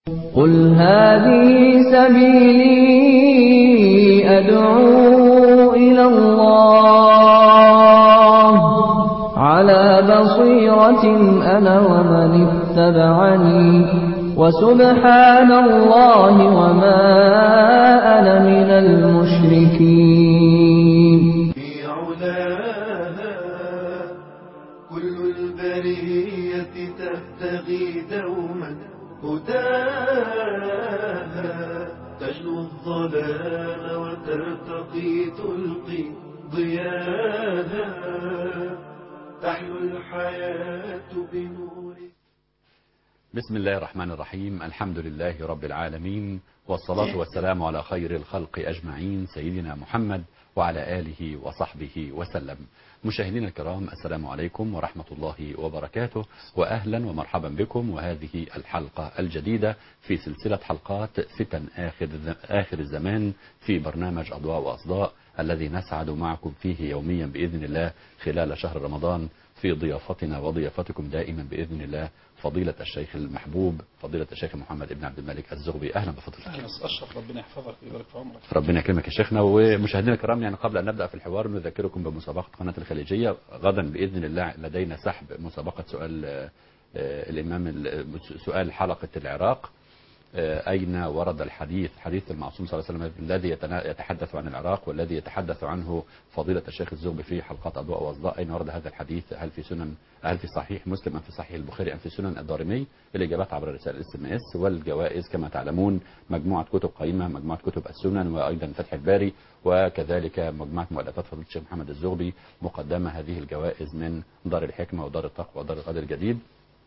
قل هذه سبيلي أدعو إلى الله على بصيرة أنا ومن اتبعني وسبحان الله وما أنا من المشركين في علاها كل البرية تبتغي دوما هداها تجلو الظلام وترتقي تلقي ضياها تحلو الحياة بنور بسم الله الرحمن الرحيم الحمد لله رب العالمين والصلاة والسلام على خير الخلق أجمعين سيدنا محمد وعلى آله وصحبه وسلم مشاهدينا الكرام السلام عليكم ورحمة الله وبركاته وأهلا ومرحبا بكم وهذه الحلقة الجديدة في سلسلة حلقات فتن آخر, آخر الزمان في برنامج أضواء وأصداء الذي نسعد معكم فيه يوميا بإذن الله خلال شهر رمضان في ضيافتنا وضيافتكم دائما بإذن الله فضيلة الشيخ المحبوب فضيلة الشيخ محمد ابن عبد الملك الزغبي أهلا بفضلك أهلا أشرف ربنا يحفظك ويبارك في عمرك ربنا يكرمك يا شيخنا ومشاهدينا الكرام يعني قبل أن نبدأ في الحوار نذكركم بمسابقة قناة الخليجية غدا بإذن الله لدينا سحب مسابقة سؤال آه، الإمام ال- سؤال حلقة العراق آه، أين ورد الحديث حديث المعصوم صلى الله عليه وسلم الذي يتنا- يتحدث عن العراق والذي يتحدث عنه فضيلة الشيخ الزغبي في حلقات أضواء وأصداء أين ورد هذا الحديث هل في سنن هل في صحيح مسلم أم في صحيح البخاري أم في سنن الدارمي الإجابات عبر رسائل الاس ام اس والجوائز كما تعلمون مجموعة كتب قيمة مجموعة كتب السنن وأيضا فتح الباري وكذلك مجموعة مؤلفات فضيلة الشيخ محمد الزغبي مقدمة هذه الجوائز من دار الحكمة ودار التقوى ودار القدر الجديد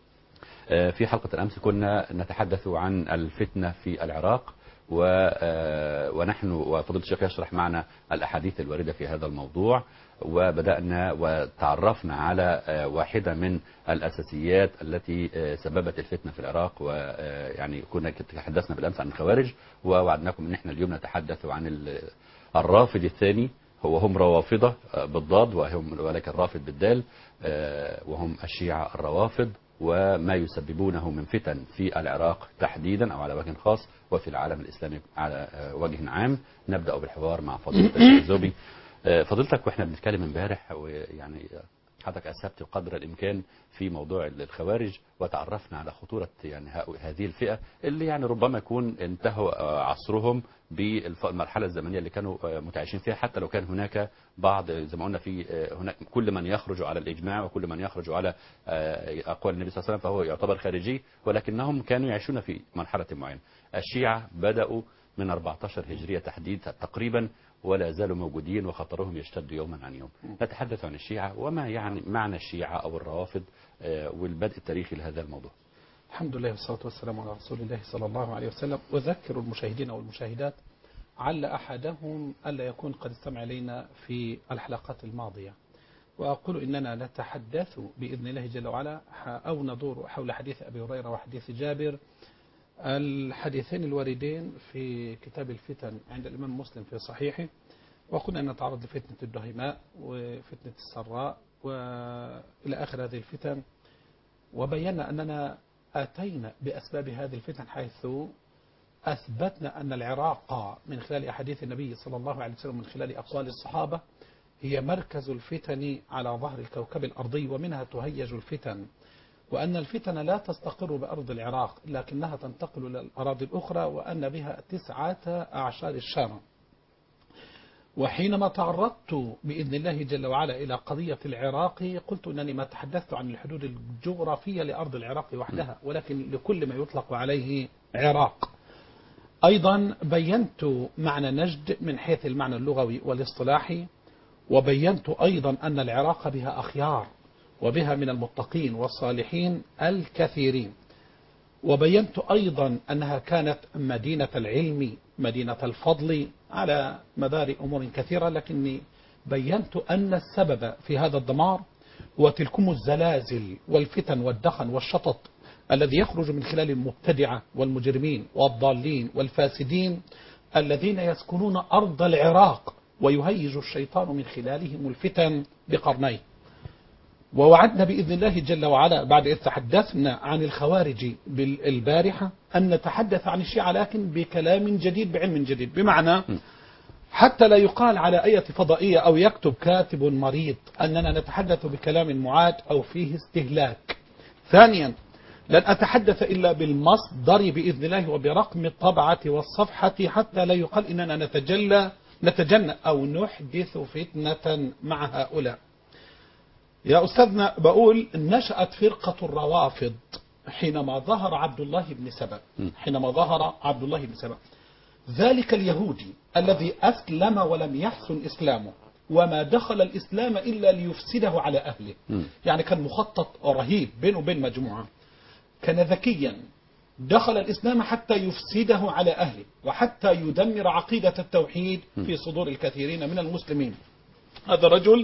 آه، في حلقة الأمس كنا نتحدث عن الفتنة في العراق و- آه، ونحن وفضيلة الشيخ يشرح معنا الأحاديث الواردة في هذا الموضوع وبدأنا وتعرفنا على آه، واحدة من الأساسيات التي آه، سببت الفتنة في العراق ويعني كنا تحدثنا بالأمس عن الخوارج ووعدناكم أن احنا اليوم نتحدث عن ال- الرافد الثاني هو هم روافضة آه، بالضاد وهم ولكن رافض بالدال آه، وهم الشيعة الروافض وما يسببونه من فتن في العراق تحديدا أو على وجه خاص وفي العالم الإسلامي على آه، وجه عام نبدأ بالحوار مع فضيلة الشيخ الزوبي آه، فضيلتك واحنا بنتكلم امبارح ويعني حضرتك أسهبت قدر الإمكان في موضوع الخوارج وتعرفنا على خطورة يعني هؤ- هذه الفئة اللي يعني ربما يكون انتهوا آه، عصرهم بالمرحلة الزمنية اللي كانوا آه، متعايشين فيها حتى لو كان هناك بعض زي ما قلنا في آه، هناك كل من يخرج على الإجماع وكل من يخرج على آه، أقوال النبي صلى الله عليه وسلم فهو يعتبر خارجي ولكنهم كانوا يعيشون في مرحلة معينة الشيعة بدأوا من 14 هجرية تحديد تقريبا ولا زالوا موجودين وخطرهم يشتد يوما عن يوم نتحدث عن الشيعة وما يعني معنى الشيعة أو الروافض آه، والبدء التاريخي لهذا الموضوع الحمد لله والصلاة والسلام على رسول الله صلى الله عليه وسلم أذكر المشاهدين والمشاهدات عل أحدهم ألا يكون قد استمع إلينا في الحلقات الماضية وأقول إننا نتحدث بإذن الله جل وعلا أو ندور حول حديث أبي هريرة وحديث جابر الحديثين الواردين في كتاب الفتن عند الإمام مسلم في صحيحه وقلنا أن نتعرض لفتنة الدهماء وفتنة السراء وإلى آخر هذه الفتن وبينا أننا أتينا بأسباب هذه الفتن حيث أثبتنا أن العراق من خلال أحاديث النبي صلى الله عليه وسلم من خلال أقوال الصحابة هي مركز الفتن على ظهر الكوكب الأرضي ومنها تهيج الفتن وأن الفتن لا تستقر بأرض العراق لكنها تنتقل إلى الأراضي الأخرى وأن بها تسعة أعشار الشام وحينما تعرضت بإذن الله جل وعلا إلى قضية العراق قلت أنني ما تحدثت عن الحدود الجغرافية لأرض العراق وحدها ولكن لكل ما يطلق عليه عراق أيضا بينت معنى نجد من حيث المعنى اللغوي والاصطلاحي وبينت أيضا أن العراق بها أخيار وبها من المتقين والصالحين الكثيرين وبينت أيضا أنها كانت مدينة العلم مدينة الفضل على مدار أمور كثيرة لكني بينت أن السبب في هذا الدمار هو تلكم الزلازل والفتن والدخن والشطط الذي يخرج من خلال المبتدعة والمجرمين والضالين والفاسدين الذين يسكنون أرض العراق ويهيج الشيطان من خلالهم الفتن بقرنيه ووعدنا بإذن الله جل وعلا بعد إذ تحدثنا عن الخوارج بالبارحة أن نتحدث عن الشيعة لكن بكلام جديد بعلم جديد بمعنى حتى لا يقال على أية فضائية أو يكتب كاتب مريض أننا نتحدث بكلام معاد أو فيه استهلاك ثانيا لن أتحدث إلا بالمصدر بإذن الله وبرقم الطبعة والصفحة حتى لا يقال إننا نتجلى نتجنى أو نحدث فتنة مع هؤلاء يا أستاذنا بقول نشأت فرقة الروافض حينما ظهر عبد الله بن سبأ حينما ظهر عبد الله بن سبأ ذلك اليهودي الذي أسلم ولم يحسن إسلامه وما دخل الإسلام إلا ليفسده على أهله يعني كان مخطط رهيب بينه وبين مجموعة كان ذكيا دخل الإسلام حتى يفسده على أهله وحتى يدمر عقيدة التوحيد في صدور الكثيرين من المسلمين هذا رجل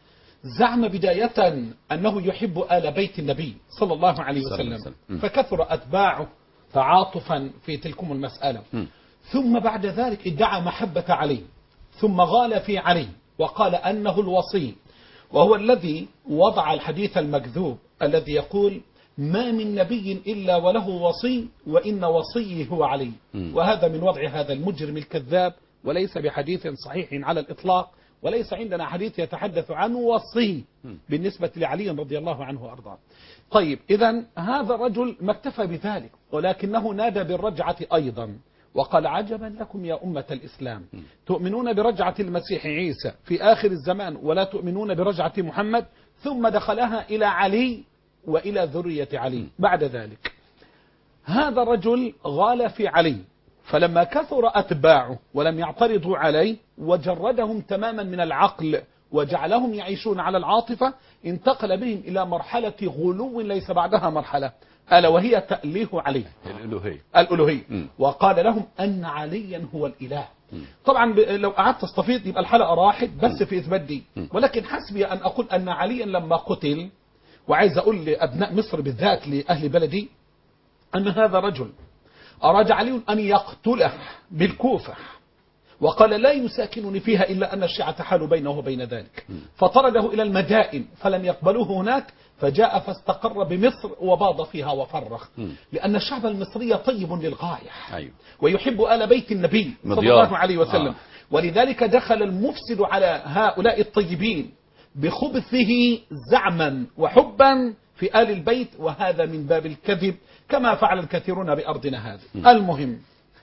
زعم بداية أنه يحب آل بيت النبي صلى الله عليه صلى الله عليه وسلم وسلم. فكثر أتباعه تعاطفا في تلكم المسألة م. ثم بعد ذلك ادعى محبة علي ثم غال في علي وقال أنه الوصي وهو الذي وضع الحديث المكذوب الذي يقول ما من نبي إلا وله وصي وإن وصيه هو علي م. وهذا من وضع هذا المجرم الكذاب وليس بحديث صحيح على الإطلاق وليس عندنا حديث يتحدث عن وصي بالنسبة لعلي رضي الله عنه وأرضاه طيب إذا هذا الرجل ما اكتفى بذلك ولكنه نادى بالرجعة أيضا وقال عجبا لكم يا أمة الإسلام تؤمنون برجعة المسيح عيسى في آخر الزمان ولا تؤمنون برجعة محمد ثم دخلها إلى علي وإلى ذرية علي بعد ذلك هذا الرجل غال في علي فلما كثر أتباعه ولم يعترضوا عليه وجردهم تماما من العقل وجعلهم يعيشون على العاطفة انتقل بهم إلى مرحلة غلو ليس بعدها مرحلة ألا وهي تأليه علي الالوهيه الألوهية مم. وقال لهم أن عليا هو الإله طبعا ب- لو قعدت استفيض يبقى الحلقة راحت بس في إثبات دي ولكن حسبي أن أقول أن عليا لما قتل وعايز أقول لأبناء مصر بالذات لأهل بلدي أن هذا رجل أراد علي أن يقتله بالكوفة وقال لا يساكنني فيها إلا أن الشيعة حالوا بينه وبين ذلك فطرده إلى المدائن فلم يقبلوه هناك فجاء فاستقر بمصر وباض فيها وفرخ لأن الشعب المصري طيب للغاية أيوه. ويحب آل بيت النبي صلى مضياف. الله عليه وسلم آه. ولذلك دخل المفسد على هؤلاء الطيبين بخبثه زعما وحبا في آل البيت وهذا من باب الكذب كما فعل الكثيرون بأرضنا هذه المهم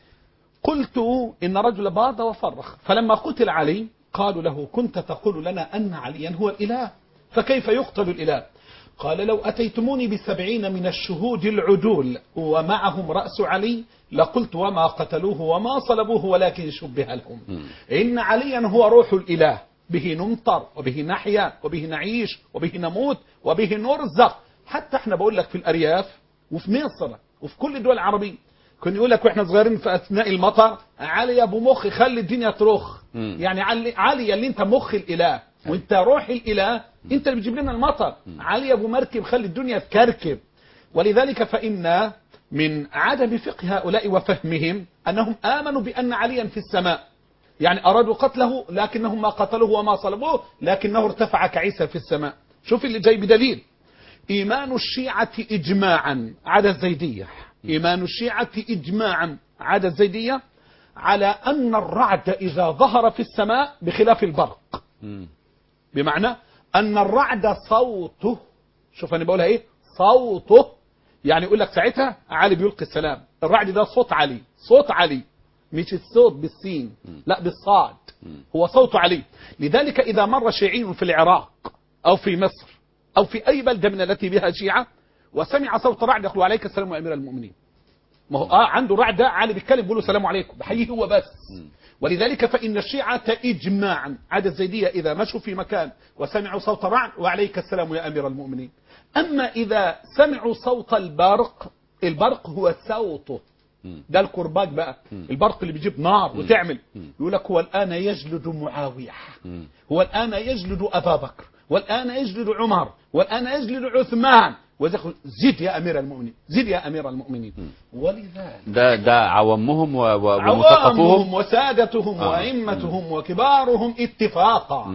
قلت إن رجل باض وفرخ فلما قتل علي قالوا له كنت تقول لنا أن عليا هو الإله فكيف يقتل الإله قال لو أتيتموني بسبعين من الشهود العدول ومعهم رأس علي لقلت وما قتلوه وما صلبوه ولكن شبه لهم إن عليا هو روح الإله به نمطر وبه نحيا وبه نعيش وبه نموت وبه نرزق حتى احنا بقول لك في الأرياف وفي مصر وفي كل الدول العربية كان يقول لك واحنا صغيرين في اثناء المطر علي يا ابو مخ خلي الدنيا ترخ مم. يعني علي, علي اللي انت مخ الاله وانت روح الاله انت اللي بتجيب لنا المطر علي يا ابو مركب خلي الدنيا تكركب ولذلك فان من عدم فقه هؤلاء وفهمهم انهم امنوا بان عليا في السماء يعني ارادوا قتله لكنهم ما قتلوه وما صلبوه لكنه ارتفع كعيسى في السماء شوف اللي جاي بدليل إيمان الشيعة إجماعا عدا الزيدية إيمان الشيعة إجماعا عدا الزيدية على أن الرعد إذا ظهر في السماء بخلاف البرق مم. بمعنى أن الرعد صوته شوف أنا بقولها إيه صوته يعني يقول لك ساعتها علي بيلقي السلام الرعد ده صوت علي صوت علي مش الصوت بالسين لا بالصاد هو صوت علي لذلك إذا مر شيعي في العراق أو في مصر أو في أي بلدة من التي بها شيعة وسمع صوت رعد يقول عليك السلام يا أمير المؤمنين ما هو آه عنده رعد علي بيتكلم بيقول له السلام عليكم بحييه هو بس ولذلك فإن الشيعة إجماعا عدا الزيدية إذا مشوا في مكان وسمعوا صوت رعد وعليك السلام يا أمير المؤمنين أما إذا سمعوا صوت البرق البرق هو صوته ده الكرباج بقى البرق اللي بيجيب نار وتعمل يقول لك هو الآن يجلد معاوية هو الآن يجلد أبا بكر والآن يجلد عمر والآن يجلد عثمان ويقول زد يا أمير المؤمنين زد يا أمير المؤمنين ولذلك ده ده عوامهم و- و- عوامهم ومثقفوهم وسادتهم آه. وأئمتهم وكبارهم اتفاقا مم.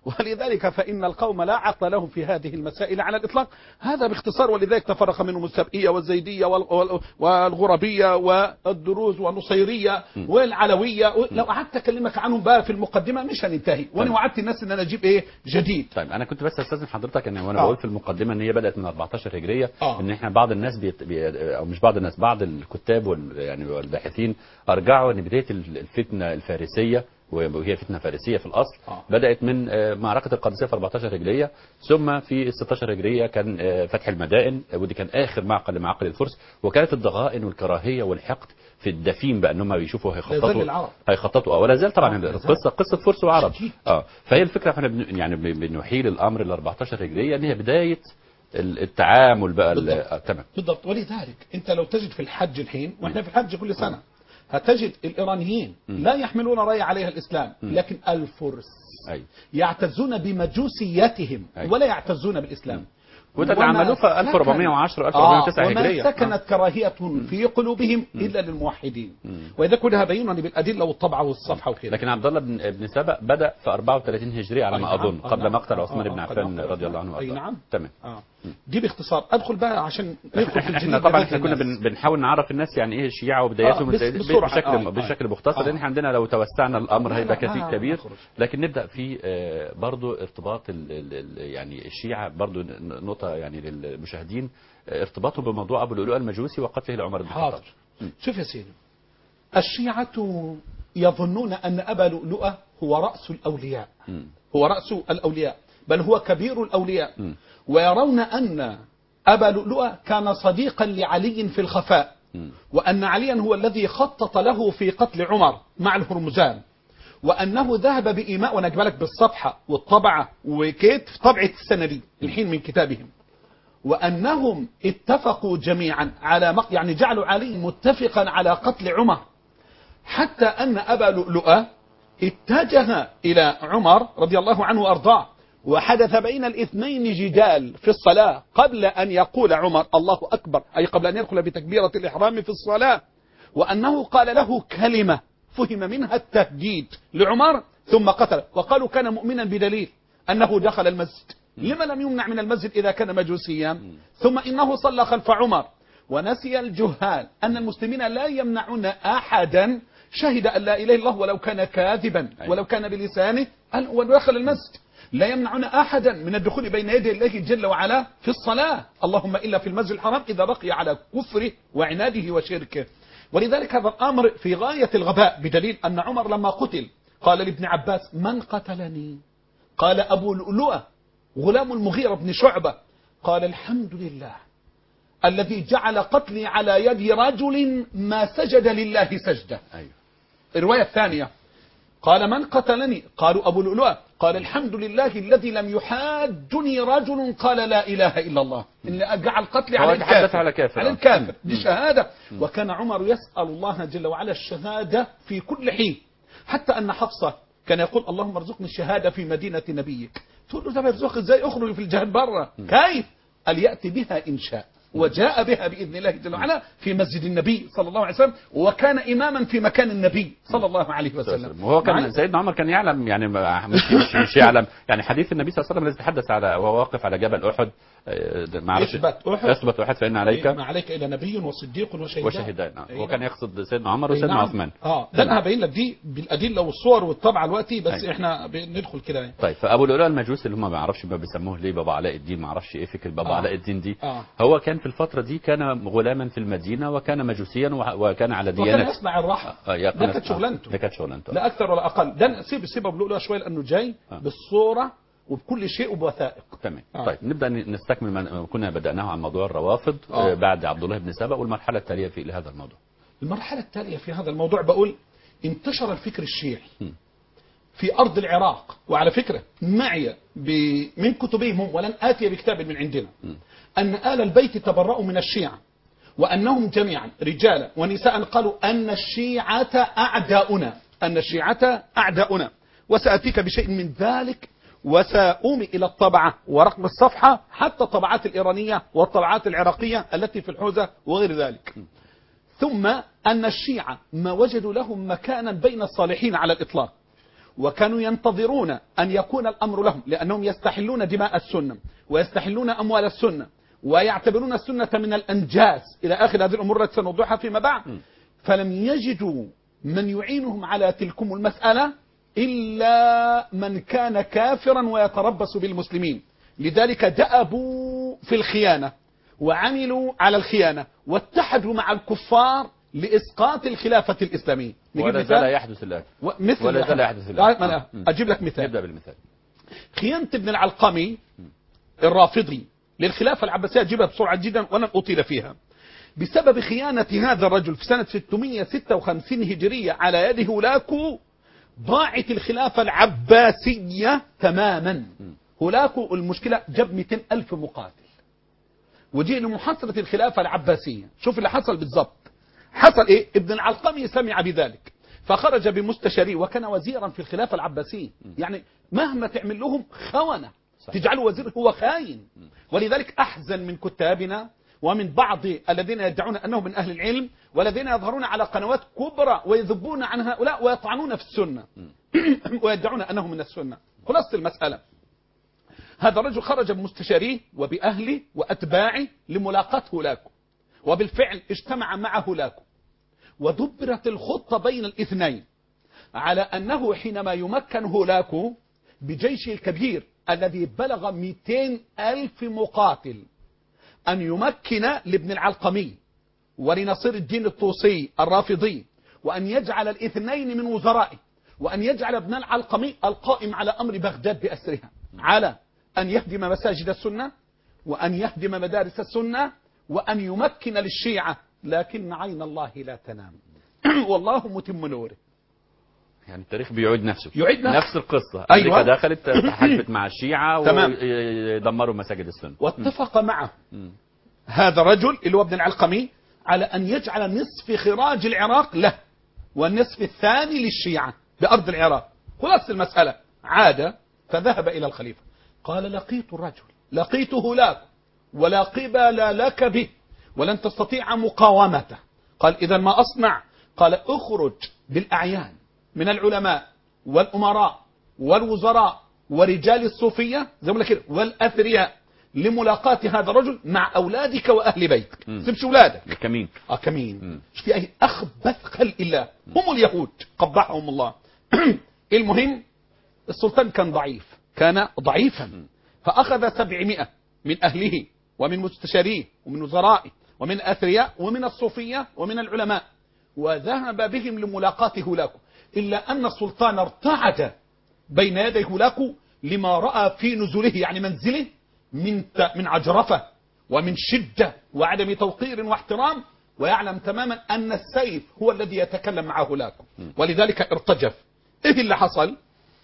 ولذلك فإن القوم لا عقل لهم في هذه المسائل على الإطلاق هذا باختصار ولذلك تفرق منهم السبئية والزيدية وال- وال- والغربية والدروز والنصيرية والعلوية لو قعدت أكلمك عنهم بقى في المقدمة مش هننتهي وأنا طيب. وعدت الناس إن أنا أجيب إيه جديد طيب انا كنت بس استاذن حضرتك ان وانا آه. بقول في المقدمه ان هي بدات من 14 هجريه آه. ان احنا بعض الناس بيت... بي... او مش بعض الناس بعض الكتاب وال... يعني والباحثين ارجعوا ان بدايه الفتنه الفارسيه وهي فتنه فارسيه في الاصل آه. بدات من آه، معركه القادسيه في 14 هجريه ثم في 16 هجريه كان آه، فتح المدائن آه، ودي كان اخر معقل لمعاقل الفرس وكانت الضغائن والكراهيه والحقد في الدفين بقى ان هم بيشوفوا لازال هيخططوا العرب. هيخططوا اه ولا زال طبعا آه، لا زال. القصه قصه فرس وعرب شديد. اه فهي الفكره احنا بن يعني بن- بنحيل الامر ل 14 هجريه ان هي بدايه ال- التعامل بقى ال- بالضبط. آه تمام بالضبط ولذلك انت لو تجد في الحج الحين واحنا في الحج كل سنه هتجد الايرانيين لا يحملون رايه عليها الاسلام لكن الفرس ايوه يعتزون بمجوسيتهم أيوة. ولا يعتزون بالاسلام وده اللي وما عملوه في 1410 سكن- 1409 آه هجريه وما سكنت كراهية في قلوبهم إلا للموحدين وإذا كلها بينني بالأدلة والطبعة والصفحة وكذا لكن عبد الله بن بن سبأ بدا في 34 هجريه على أي ما نعم، اظن أي قبل نعم. مقتل آه، عثمان آه، بن آه، عفان قبل مقتل رضي الله عنه أي وارضاه نعم. تمام آه. دي باختصار أدخل بقى عشان ندخل في احنا الجديد طبعا لهذه احنا كنا الناس. بن- بنحاول نعرف الناس يعني ايه الشيعه وبداياتهم آه، بس- ازاي- بسرعة. بشكل آه، آه. بشكل مختصر آه. لان احنا عندنا لو توسعنا الامر لا، هيبقى لا، كثير ما كبير نخرج. لكن نبدا في آه، برضو ارتباط ال- ال- ال- يعني الشيعه برضو ن- نقطه يعني للمشاهدين آه، ارتباطه بموضوع ابو اللؤلؤ المجوسي وقتله لعمر بن الخطاب حاضر شوف يا سيدي الشيعة يظنون أن أبا لؤلؤة هو رأس الأولياء مم. هو رأس الأولياء بل هو كبير الأولياء مم. ويرون أن أبا لؤلؤة كان صديقا لعلي في الخفاء مم. وأن عليا هو الذي خطط له في قتل عمر مع الهرمزان وأنه ذهب بإيماء وأنا أجيب لك بالصفحة والطبعة وكيت في طبعة السنة دي الحين من كتابهم وأنهم اتفقوا جميعا على مق... يعني جعلوا علي متفقا على قتل عمر حتى أن أبا لؤلؤة اتجه إلى عمر رضي الله عنه وأرضاه وحدث بين الاثنين جدال في الصلاة قبل أن يقول عمر الله أكبر أي قبل أن يدخل بتكبيرة الإحرام في الصلاة وأنه قال له كلمة فهم منها التهديد لعمر ثم قتل وقالوا كان مؤمنا بدليل أنه دخل المسجد لما لم يمنع من المسجد إذا كان مجوسيا ثم إنه صلى خلف عمر ونسي الجهال أن المسلمين لا يمنعون أحدا شهد أن لا إله إلا الله ولو كان كاذبا أيوة. ولو كان بلسانه أن- ودخل المسجد لا يمنعون أحدا من الدخول بين يدي الله جل وعلا في الصلاة اللهم إلا في المسجد الحرام إذا بقي على كفره وعناده وشركه ولذلك هذا الأمر في غاية الغباء بدليل أن عمر لما قتل قال لابن عباس من قتلني قال أبو لؤلؤة غلام المغيرة بن شعبة قال الحمد لله الذي جعل قتلي على يد رجل ما سجد لله سجدة ايوه الرواية الثانية قال من قتلني قالوا أبو لؤلؤة قال الحمد لله الذي لم يحاجني رجل قال لا إله إلا الله إن جعل قتلي هو على يتحدث الكافر على كافر. على آه. الكافر مم. دي شهادة وكان عمر يسأل الله جل وعلا الشهادة في كل حين حتى أن حفصة كان يقول اللهم ارزقني الشهادة في مدينة نبيك تقول له ده يرزقك ازاي اخرج في الجهاد بره كيف قال يأتي بها إن شاء وجاء بها بإذن الله جل وعلا في مسجد النبي صلى الله عليه وسلم وكان إماما في مكان النبي صلى الله عليه وسلم وهو كان معايا؟ سيدنا عمر كان يعلم يعني ما- مش مش, مش يعلم يعني حديث النبي صلى الله عليه وسلم الذي تحدث على وهو واقف على جبل احد آه، ده ما اعرفش اثبت أحد. اثبت احد فان عليك ما عليك إلا نبي وصديق وشهيدان وشهدان آه. أي هو كان نعم. يقصد سيدنا عمر أي وسيدنا نعم. عثمان اه ده انا هبين لك دي بالادله والصور والطبعه دلوقتي بس أي. احنا بندخل كده يعني. طيب فابو لؤلؤ المجوسي اللي هم ما يعرفش ما بيسموه ليه بابا علاء الدين ما اعرفش ايه فكره بابا آه. علاء الدين دي آه. هو كان في الفتره دي كان غلاما في المدينه وكان مجوسيا وح- وكان على وكان ديانه يصنع الرحم آه، يقول- ده كانت شغلانته ده كانت شغلانته لا اكثر ولا اقل ده سيب سيب ابو لؤلؤه شويه لانه جاي آه. بالصوره وبكل شيء وبوثائق تمام آه. طيب نبدا ن- نستكمل ما كنا بداناه عن موضوع الروافض آه. آه. بعد عبد الله بن سبأ والمرحله التاليه في لهذا الموضوع المرحله التاليه في هذا الموضوع بقول انتشر الفكر الشيعي م. في ارض العراق وعلى فكره معي ب- من كتبهم هم ولن اتي بكتاب من عندنا ان ال البيت تبرأوا من الشيعه وانهم جميعا رجالا ونساء قالوا ان الشيعه اعداؤنا ان الشيعه اعداؤنا وساتيك بشيء من ذلك وسأومي إلى الطبعة ورقم الصفحة حتى الطبعات الإيرانية والطبعات العراقية التي في الحوزة وغير ذلك ثم أن الشيعة ما وجدوا لهم مكانا بين الصالحين على الإطلاق وكانوا ينتظرون أن يكون الأمر لهم لأنهم يستحلون دماء السنة ويستحلون أموال السنة ويعتبرون السنة من الأنجاس إلى آخر هذه الأمور التي سنوضحها فيما بعد فلم يجدوا من يعينهم على تلكم المسألة إلا من كان كافرا ويتربص بالمسلمين لذلك دأبوا في الخيانة وعملوا على الخيانة واتحدوا مع الكفار لإسقاط الخلافة الإسلامية نجيب ولا مثال؟ زال يحدث الآن مثل ولا زال يحدث الآن. طيب، أنا مم. أجيب لك مثال نبدأ بالمثال خيانة ابن العلقمي الرافضي للخلافة العباسية أجيبها بسرعة جدا ولن أطيل فيها بسبب خيانة هذا الرجل في سنة 656 هجرية على يد هولاكو ضاعت الخلافة العباسية تماما هولاكو المشكلة جاب 200 ألف مقاتل وجي لمحاصرة الخلافة العباسية شوف اللي حصل بالضبط حصل ايه ابن العلقمي سمع بذلك فخرج بمستشاريه وكان وزيرا في الخلافة العباسية يعني مهما تعمل لهم خونة صحيح. تجعله وزير هو خاين ولذلك أحزن من كتابنا ومن بعض الذين يدعون أنهم من أهل العلم والذين يظهرون على قنوات كبرى ويذبون عن هؤلاء ويطعنون في السنة ويدعون أنهم من السنة خلاصة المسألة هذا الرجل خرج بمستشاريه وبأهله وأتباعه لملاقاة هولاكو وبالفعل اجتمع مع هولاكو ودبرت الخطة بين الاثنين على أنه حينما يمكن هولاكو بجيشه الكبير الذي بلغ 200 ألف مقاتل أن يمكن لابن العلقمي ولنصير الدين الطوسي الرافضي وأن يجعل الاثنين من وزرائه وأن يجعل ابن العلقمي القائم على أمر بغداد بأسرها على أن يهدم مساجد السنة وأن يهدم مدارس السنة وأن يمكن للشيعة لكن عين الله لا تنام والله متم نوره يعني التاريخ بيعيد نفسه يعيد نفسه. نفس القصة أيوة. أمريكا دخلت تحالفت مع الشيعة تمام. ودمروا مساجد السنة واتفق معه مم. هذا الرجل اللي هو ابن العلقمي على أن يجعل نصف خراج العراق له والنصف الثاني للشيعة بأرض العراق خلاص المسألة عاد فذهب إلى الخليفة قال لقيت الرجل لقيته لا ولا قبل لك به ولن تستطيع مقاومته قال إذا ما أصنع قال اخرج بالأعيان من العلماء والأمراء والوزراء ورجال الصوفية زي ما بقول لك كده والأثرياء لملاقاة هذا الرجل مع أولادك وأهل بيتك مم. سيبش أولادك الكمين اه كمين مم. مش في أي أخبث خلق الله هم اليهود قبحهم الله المهم السلطان كان ضعيف كان ضعيفا فأخذ سبعمائة من أهله ومن مستشاريه ومن وزرائه ومن أثرياء ومن الصوفية ومن العلماء وذهب بهم لملاقاة هولاكو إلا أن السلطان ارتعد بين يدي هولاكو لما رأى في نزوله يعني منزله من ت- من عجرفة ومن شدة وعدم توقير واحترام ويعلم تماما أن السيف هو الذي يتكلم مع هولاكو ولذلك ارتجف إيه اللي حصل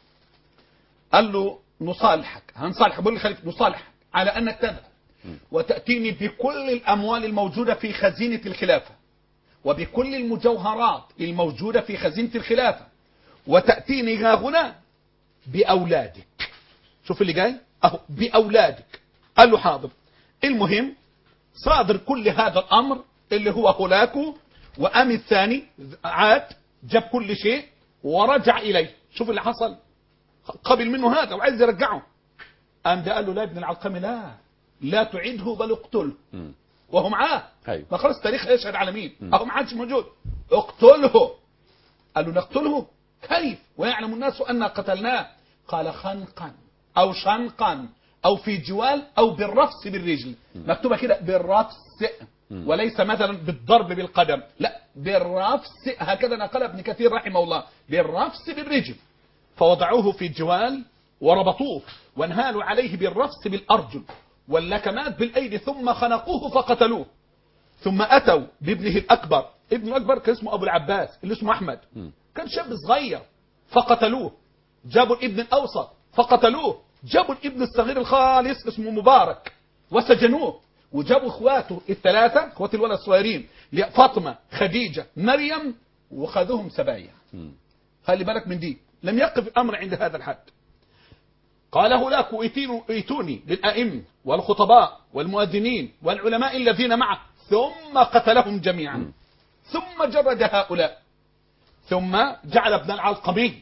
قال له نصالحك هنصالحك بقول للخليفة نصالحك على أنك تذهب وتأتيني بكل الأموال الموجودة في خزينة الخلافة وبكل المجوهرات الموجودة في خزينة الخلافة وتأتيني ها هنا بأولادك شوف اللي جاي أهو بأولادك قال له حاضر المهم صادر كل هذا الأمر اللي هو هولاكو وقام الثاني عاد جاب كل شيء ورجع إليه شوف اللي حصل قبل منه هذا وعايز يرجعه قام ده قال له لا ابن العلقمي لا لا تعده بل اقتله مم. وهو معاه أيوة. ما خلاص التاريخ يشهد على مين مم. اهو ما حدش موجود اقتله قال له نقتله كيف ويعلم الناس أن قتلناه قال خنقا أو شنقا أو في جوال أو بالرفس بالرجل مكتوبة كده بالرفس وليس مثلا بالضرب بالقدم لا بالرفس هكذا نقل ابن كثير رحمه الله بالرفس بالرجل فوضعوه في جوال وربطوه وانهالوا عليه بالرفس بالأرجل واللكمات بالأيدي ثم خنقوه فقتلوه ثم أتوا بابنه الأكبر ابنه الأكبر كان اسمه أبو العباس اللي اسمه أحمد مم. كان شاب صغير فقتلوه جابوا الابن الأوسط فقتلوه جابوا الابن الصغير الخالص اسمه مبارك وسجنوه وجابوا اخواته الثلاثة اخوات الولد الصغيرين فاطمة خديجة مريم وخذوهم سبايا مم. خلي بالك من دي لم يقف الأمر عند هذا الحد قال هناك ائتينوا- ائتوني بالأئمة والخطباء والمؤذنين والعلماء الذين معه ثم قتلهم جميعا ثم جرد هؤلاء ثم جعل ابن العلقمي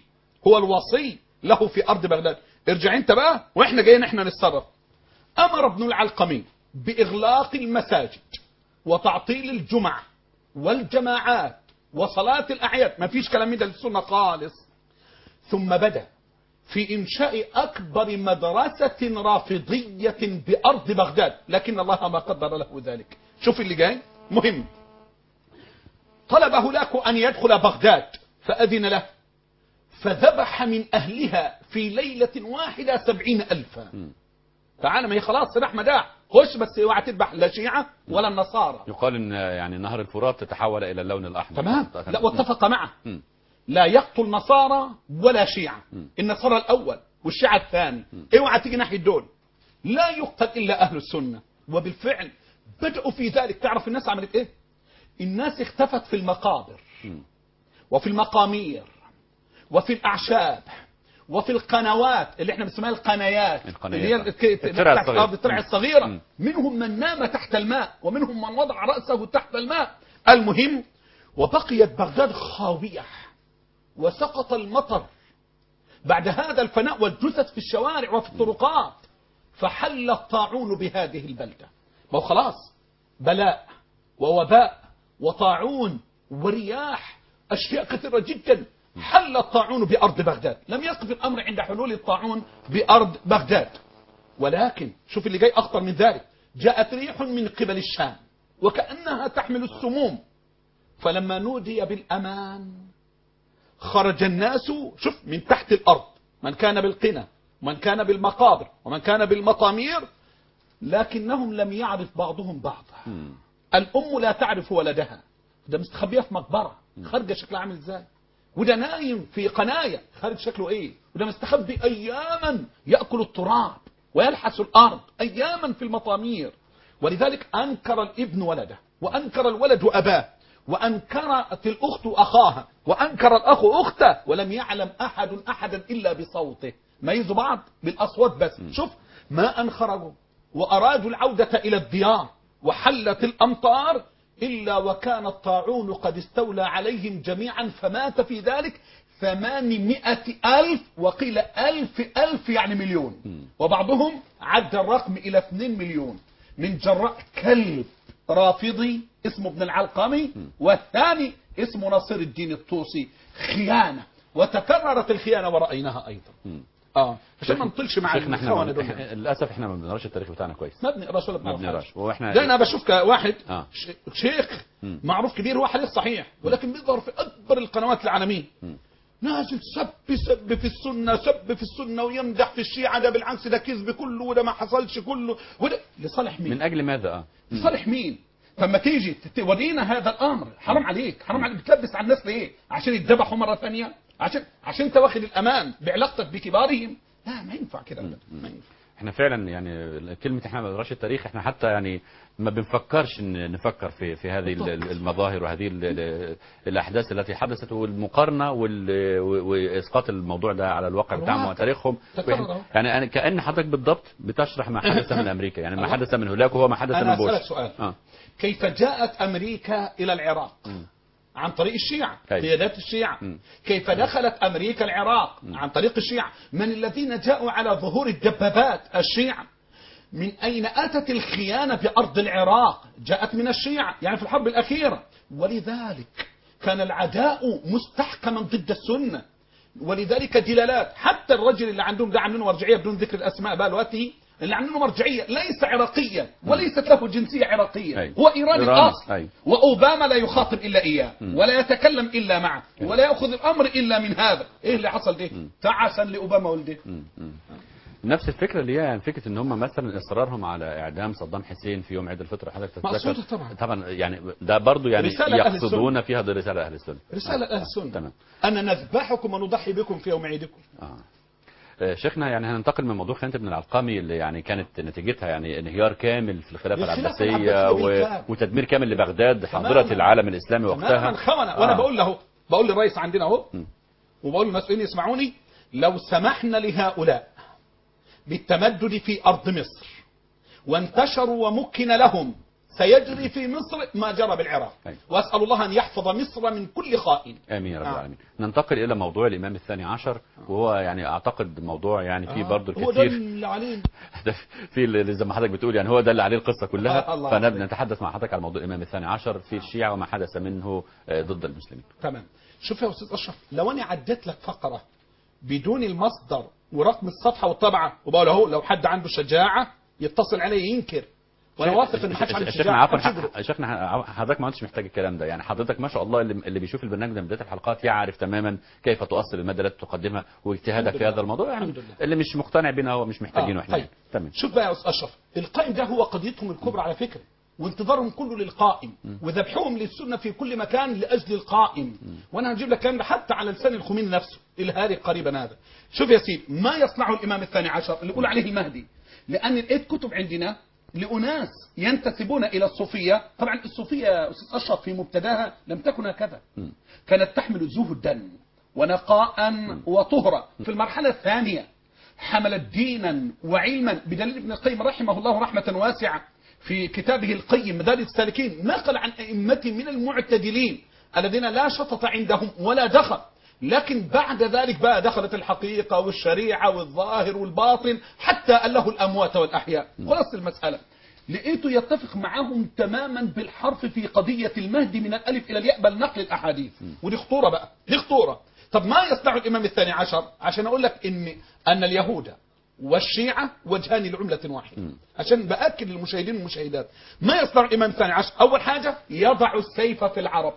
هو الوصي له في أرض بغداد ارجع انت بقى واحنا جايين احنا نتصرف أمر ابن العلقمي بإغلاق المساجد وتعطيل الجمع والجماعات وصلاة الأعياد ما فيش كلام من ده للسنة خالص ثم بدأ في إنشاء أكبر مدرسة رافضية بأرض بغداد لكن الله ما قدر له ذلك شوف اللي جاي مهم طلب هولاكو أن يدخل بغداد فأذن له فذبح من أهلها في ليلة واحدة سبعين ألفا تعالى ما هي خلاص سلاح مداح خش بس اوعى تذبح لا شيعة ولا النصارى يقال ان يعني نهر الفرات تتحول الى اللون الاحمر تمام لا واتفق معه مم. لا يقتل نصارى ولا شيعة النصارى الأول والشيعة الثاني اوعى تيجي ناحية دول لا يقتل إلا أهل السنة وبالفعل بدأوا في ذلك تعرف الناس عملت إيه الناس اختفت في المقابر وفي المقامير وفي الأعشاب وفي القنوات اللي احنا بنسميها القنايات القنايات. اللي هي الك- الترع تحت- الصغيرة. آه، الترع الصغيرة مم. منهم من نام تحت الماء ومنهم من وضع رأسه تحت الماء المهم وبقيت بغداد خاوية وسقط المطر بعد هذا الفناء والجثث في الشوارع وفي الطرقات فحل الطاعون بهذه البلدة ما هو خلاص بلاء ووباء وطاعون ورياح أشياء كثيرة جدا حل الطاعون بأرض بغداد لم يقف الأمر عند حلول الطاعون بأرض بغداد ولكن شوف اللي جاي أخطر من ذلك جاءت ريح من قبل الشام وكأنها تحمل السموم فلما نودي بالأمان خرج الناس شوف من تحت الأرض من كان بالقنا ومن كان بالمقابر ومن كان بالمطامير لكنهم لم يعرف بعضهم بعضا الأم لا تعرف ولدها ده مستخبية في مقبرة خارجة شكلها عامل ازاي وده نايم في قناية خارج شكله ايه وده مستخبي اياما يأكل التراب ويلحس الارض اياما في المطامير ولذلك انكر الابن ولده وانكر الولد اباه وانكرت الاخت اخاها وانكر الاخ اخته ولم يعلم احد احدا الا بصوته ميزوا بعض بالاصوات بس شوف ما ان خرجوا وارادوا العودة الى الديار وحلت الامطار إلا وكان الطاعون قد استولى عليهم جميعا فمات في ذلك ثمانمائة ألف وقيل ألف ألف يعني مليون وبعضهم عد الرقم إلى اثنين مليون من جراء كلب رافضي اسمه ابن العلقمي والثاني اسمه نصير الدين الطوسي خيانة وتكررت الخيانة ورأيناها أيضا آه عشان ما نطلش مع شيخنا الخونة احنا دول إحنا- للاسف احنا ما بنقراش التاريخ بتاعنا كويس ما بنقراش ولا ما بنعرف حاجة. بنقراش واحنا ده انا بشوف واحد آه. ش- شيخ معروف كبير هو حديث صحيح ولكن بيظهر في اكبر القنوات العالميه نازل سب سب في السنه سب في السنه ويمدح في الشيعه ده بالعكس ده كذب كله وده ما حصلش كله وده لصالح مين؟ من اجل ماذا اه لصالح مين؟ فما تيجي تورينا هذا الامر حرام عليك حرام عليك بتلبس على الناس ليه؟ عشان يتذبحوا مره ثانيه؟ عشان عشان انت واخد الامان بعلاقتك بكبارهم؟ لا ما ينفع كده أبداً. ما ينفع احنا فعلا يعني كلمه احنا ما بنقراش التاريخ احنا حتى يعني ما بنفكرش ان نفكر في في هذه ال- ال- المظاهر وهذه ال- ال- الاحداث التي حدثت والمقارنه وال- و- واسقاط الموضوع ده على الواقع بتاعهم الواقع. وتاريخهم تكرر أهو. يعني أنا كان حضرتك بالضبط بتشرح ما حدث من امريكا يعني ما حدث من هناك وهو ما حدث أنا من بوش أسألك سؤال. اه كيف جاءت أمريكا إلى العراق عن طريق الشيعة كيف؟ قيادات الشيعة مم. كيف دخلت أمريكا العراق عن طريق الشيعة من الذين جاءوا على ظهور الدبابات الشيعة من أين أتت الخيانة بأرض العراق جاءت من الشيعة يعني في الحرب الأخيرة ولذلك كان العداء مستحكما ضد السنة ولذلك دلالات حتى الرجل اللي عندهم ده عاملينه مرجعيه بدون ذكر الاسماء بقى دلوقتي اللي عاملينه مرجعيه ليس عراقيا وليست له جنسيه عراقيه أي. هو ايراني إيراني. الاصل أي. واوباما لا يخاطب الا اياه ولا يتكلم الا معه ولا ياخذ الامر الا من هذا ايه اللي حصل ده تعسا لاوباما ولده نفس الفكره اللي هي يعني فكره ان هم مثلا اصرارهم على اعدام صدام حسين في يوم عيد الفطر حضرتك تتذكر مقصودة طبعا. طبعا يعني ده برضو يعني رسالة أهل يقصدون فيها دي رساله اهل السنه رساله اهل السنه تمام. انا نذبحكم ونضحي بكم في يوم عيدكم آه. آه، شيخنا يعني هننتقل من موضوع خيانة ابن العلقمي اللي يعني كانت نتيجتها يعني انهيار كامل في الخلافة الخلافة العباسية العباسية و... بالكامل. وتدمير كامل لبغداد تماماً. حاضرة العالم الإسلامي تماما وقتها خونة وانا آه. بقول له بقول للرئيس عندنا اهو وبقول للمسؤولين يسمعوني لو سمحنا لهؤلاء بالتمدد في ارض مصر وانتشروا ومكن لهم سيجري في مصر ما جرى بالعراق أيوة. وأسأل الله أن يحفظ مصر من كل خائن امين يا رب آه. العالمين ننتقل الى موضوع الامام الثاني عشر وهو يعني اعتقد موضوع يعني فيه برضه هو ده الكثير اللي عليه ده في اللي زي ما حضرتك بتقول يعني هو ده اللي عليه القصه آه، كلها الله عليك. فنتحدث مع حضرتك على موضوع الامام الثاني عشر في الشيعه وما حدث منه آه، ضد المسلمين تمام شوف يا أستاذ أشرف لو أنا عديت لك فقرة بدون المصدر ورقم الصفحة والطبعة وبقول أهو لو حد عنده شجاعة يتصل علي ينكر وأنا واثق إن محدش عنده شيخنا شجاعة عفوا محدش يجرؤ. ح- شيخنا حضرتك ما عدتش محتاج الكلام ده يعني حضرتك ما شاء الله اللي, اللي بيشوف البرنامج ده من بدايه الحلقات يعرف تماما كيف تؤصل الماده التي تقدمها واجتهادك الحمد في هذا لله. الموضوع يعني الحمد لله. اللي مش مقتنع بينا هو مش محتاجينه آه، احنا طيب. تمام شوف بقى يا استاذ اشرف القائم ده هو قضيتهم الكبرى على فكره وانتظارهم كله للقائم وذبحهم للسنه في كل مكان لاجل القائم وانا هجيب لك الكلام ده حتى على لسان الخميني نفسه الهاري قريبا هذا شوف يا سيدي ما يصنعه الامام الثاني عشر اللي يقول عليه المهدي لان لقيت كتب عندنا لأناس ينتسبون إلى الصوفية طبعا الصوفية يا أستاذ أشرف في مبتداها لم تكن هكذا كانت تحمل زهدا ونقاء وطهرا في المرحلة الثانية حملت دينا وعلما بدليل ابن القيم رحمه الله رحمة واسعة في كتابه القيم مدارج السالكين نقل عن أئمة من المعتدلين الذين لا شطط عندهم ولا دخل لكن بعد ذلك بقى دخلت الحقيقة والشريعة والظاهر والباطن حتى أله الأموات والأحياء خلاص المسألة لقيته يتفق معهم تماما بالحرف في قضية المهدي من الألف إلى الياء بل نقل الأحاديث ودي خطورة بقى دي خطورة طب ما يصنع الإمام الثاني عشر عشان أقول لك إن أن اليهود والشيعة وجهان لعملة واحدة عشان بأكد للمشاهدين والمشاهدات ما يصنع الإمام الثاني عشر أول حاجة يضع السيف في العرب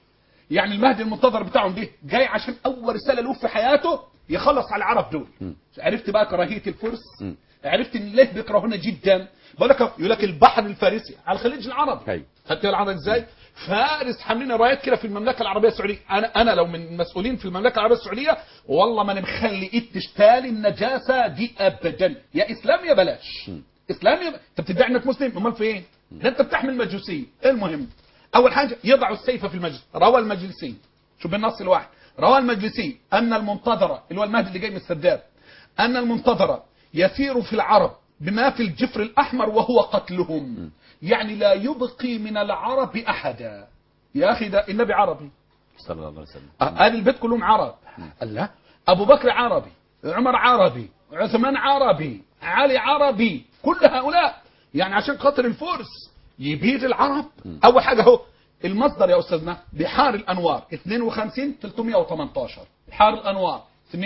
يعني المهدي المنتظر بتاعهم ده جاي عشان اول رساله له في حياته يخلص على العرب دول عرفت بقى كراهيه الفرس عرفت ان ليه بيكرهونا جدا بقول لك يقول لك البحر الفارسي على الخليج العربي أيوة. خدت العرب ازاي فارس حاملين رايات كده في المملكه العربيه السعوديه انا انا لو من المسؤولين في المملكه العربيه السعوديه والله ما انا مخلي ايد تشتال النجاسه دي ابدا يا اسلام يا بلاش اسلام يا ب... انت بتدعي انك مسلم امال فين ده انت بتحمل مجوسيه المهم اول حاجه يضع السيف في المجلس روى المجلسي شوف بالنص الواحد روى المجلسي ان المنتظر اللي هو المهدي اللي جاي من السداد ان المنتظر يسير في العرب بما في الجفر الاحمر وهو قتلهم يعني لا يبقي من العرب احدا يا اخي ده النبي عربي صلى الله عليه وسلم اهل البيت كلهم عرب قال لا ابو بكر عربي عمر عربي عثمان عربي علي عربي كل هؤلاء يعني عشان خاطر الفرس يبيد العرب اول حاجه اهو المصدر يا استاذنا بحار الانوار 52 318 بحار الانوار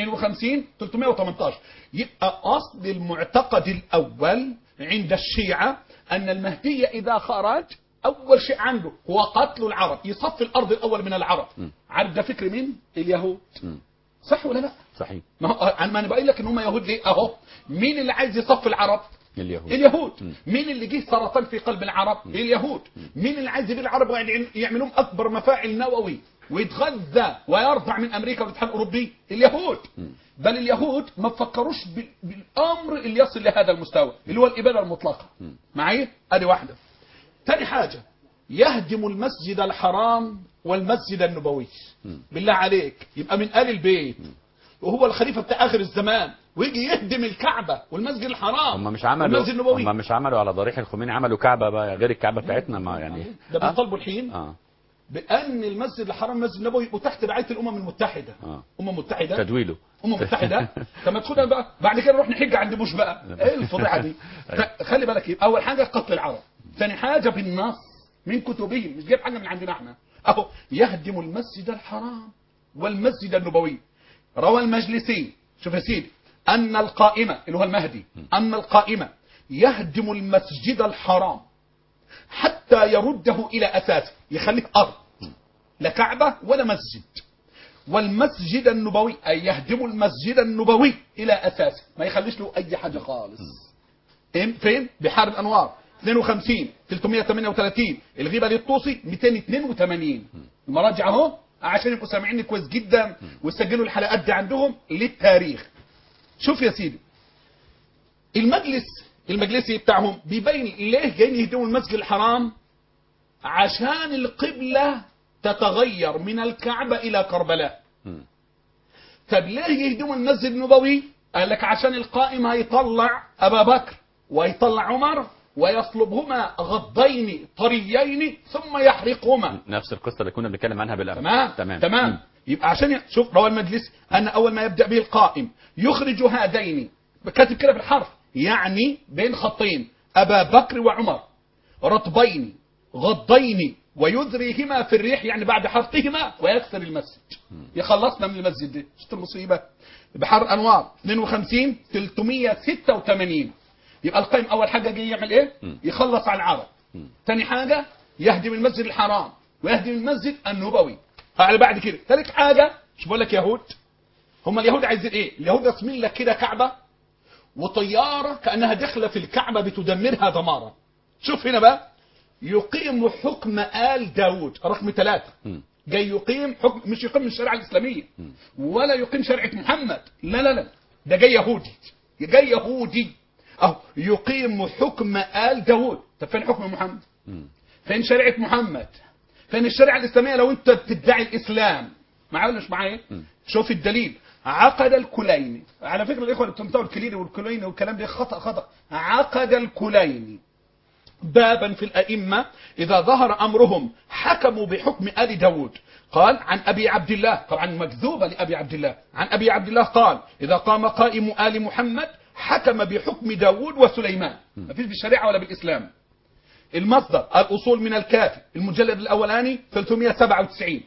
52 318 يبقى اصل المعتقد الاول عند الشيعه ان المهدي اذا خرج اول شيء عنده هو قتل العرب يصفي الارض الاول من العرب عارف ده فكر مين اليهود صح ولا لا صحيح ما هو أنا- ما انا بقول لك ان هم يهود ليه اهو مين اللي عايز يصفي العرب اليهود اليهود مين اللي جه سرطان في قلب العرب اليهود مين اللي عايز يبيع العرب ويعملهم اكبر مفاعل نووي ويتغذى ويرفع من امريكا والاتحاد الاوروبي اليهود بل اليهود ما فكروش بال- بالامر اللي يصل لهذا المستوى اللي هو الاباده المطلقه معي ادي واحده تاني حاجه يهدم المسجد الحرام والمسجد النبوي بالله عليك يبقى من ال البيت وهو الخليفه بتاع اخر الزمان ويجي يهدم الكعبه والمسجد الحرام هم مش عملوا والمسجد النبوي هم مش عملوا على ضريح الخميني عملوا كعبه بقى غير الكعبه بتاعتنا ما يعني ده آه؟ بيطالبوا الحين اه بان المسجد الحرام والمسجد النبوي يبقوا تحت رعايه الامم المتحده آه. امم متحده تدويله امم متحده طب ما تاخدها بقى بعد كده نروح نحج عند بوش بقى ايه الفضيحه دي ف- خلي بالك يبقى اول حاجه قتل العرب ثاني حاجه بالنص من كتبهم مش جايب حاجه من عندنا احنا اهو يهدم المسجد الحرام والمسجد النبوي روى المجلسي شوف يا سيدي ان القائمه اللي هو المهدي ان القائمه يهدم المسجد الحرام حتى يرده الى اساسه يخليه ارض لا كعبه ولا مسجد والمسجد النبوي أي يهدم المسجد النبوي إلى أساسه ما يخليش له أي حاجة خالص فين فين بحار الأنوار 52 338 الغيبة للطوسي 282 المراجع اهو عشان يبقوا سامعيني كويس جدا ويسجلوا الحلقات دي عندهم للتاريخ شوف يا سيدي المجلس المجلسي بتاعهم بيبين ليه جايين يهدموا المسجد الحرام عشان القبلة تتغير من الكعبة إلى كربلاء مم. طب ليه يهدموا المسجد النبوي قال لك عشان القائم هيطلع أبا بكر ويطلع عمر ويصلبهما غضين طريين ثم يحرقهما نفس القصه اللي كنا بنتكلم عنها بالامس تمام تمام تمام مم. يبقى عشان ي- شوف روى المجلس ان اول ما يبدا به القائم يخرج هذين كاتب كده بالحرف يعني بين خطين ابا بكر وعمر رطبين غضين ويذريهما في الريح يعني بعد حرقهما ويكسر المسجد يخلصنا من المسجد ده شفت المصيبه بحر انوار 52 386 يبقى القائم اول حاجه جاي يعمل ايه مم. يخلص على العرب ثاني حاجه يهدم المسجد الحرام ويهدم المسجد النبوي على بعد كده ثالث حاجه مش بقول لك يهود هم اليهود عايزين ايه اليهود راسمين لك كده كعبه وطياره كانها داخله في الكعبه بتدمرها دمارا شوف هنا بقى يقيم حكم آل داود رقم ثلاثة مم. جاي يقيم حكم مش يقيم الشريعة الإسلامية ولا يقيم شريعة محمد لا لا لا ده جاي يهودي جاي يهودي أهو يقيم حكم آل داود طب فين حكم محمد مم. فين شريعة محمد فين الشريعة الإسلامية لو أنت بتدعي الإسلام معايا ولا مش معايا شوف الدليل عقد الكلين على فكرة الإخوة اللي بتنطقوا الكلين والكلين والكلام ده خطأ خطأ عقد الكلين بابا في الأئمة إذا ظهر أمرهم حكموا بحكم آل داود قال عن أبي عبد الله طبعا مكذوبة لأبي عبد الله عن أبي عبد الله قال إذا قام قائم آل محمد حكم بحكم داود وسليمان ما فيش بالشريعة ولا بالإسلام المصدر الأصول من الكافي المجلد الأولاني 397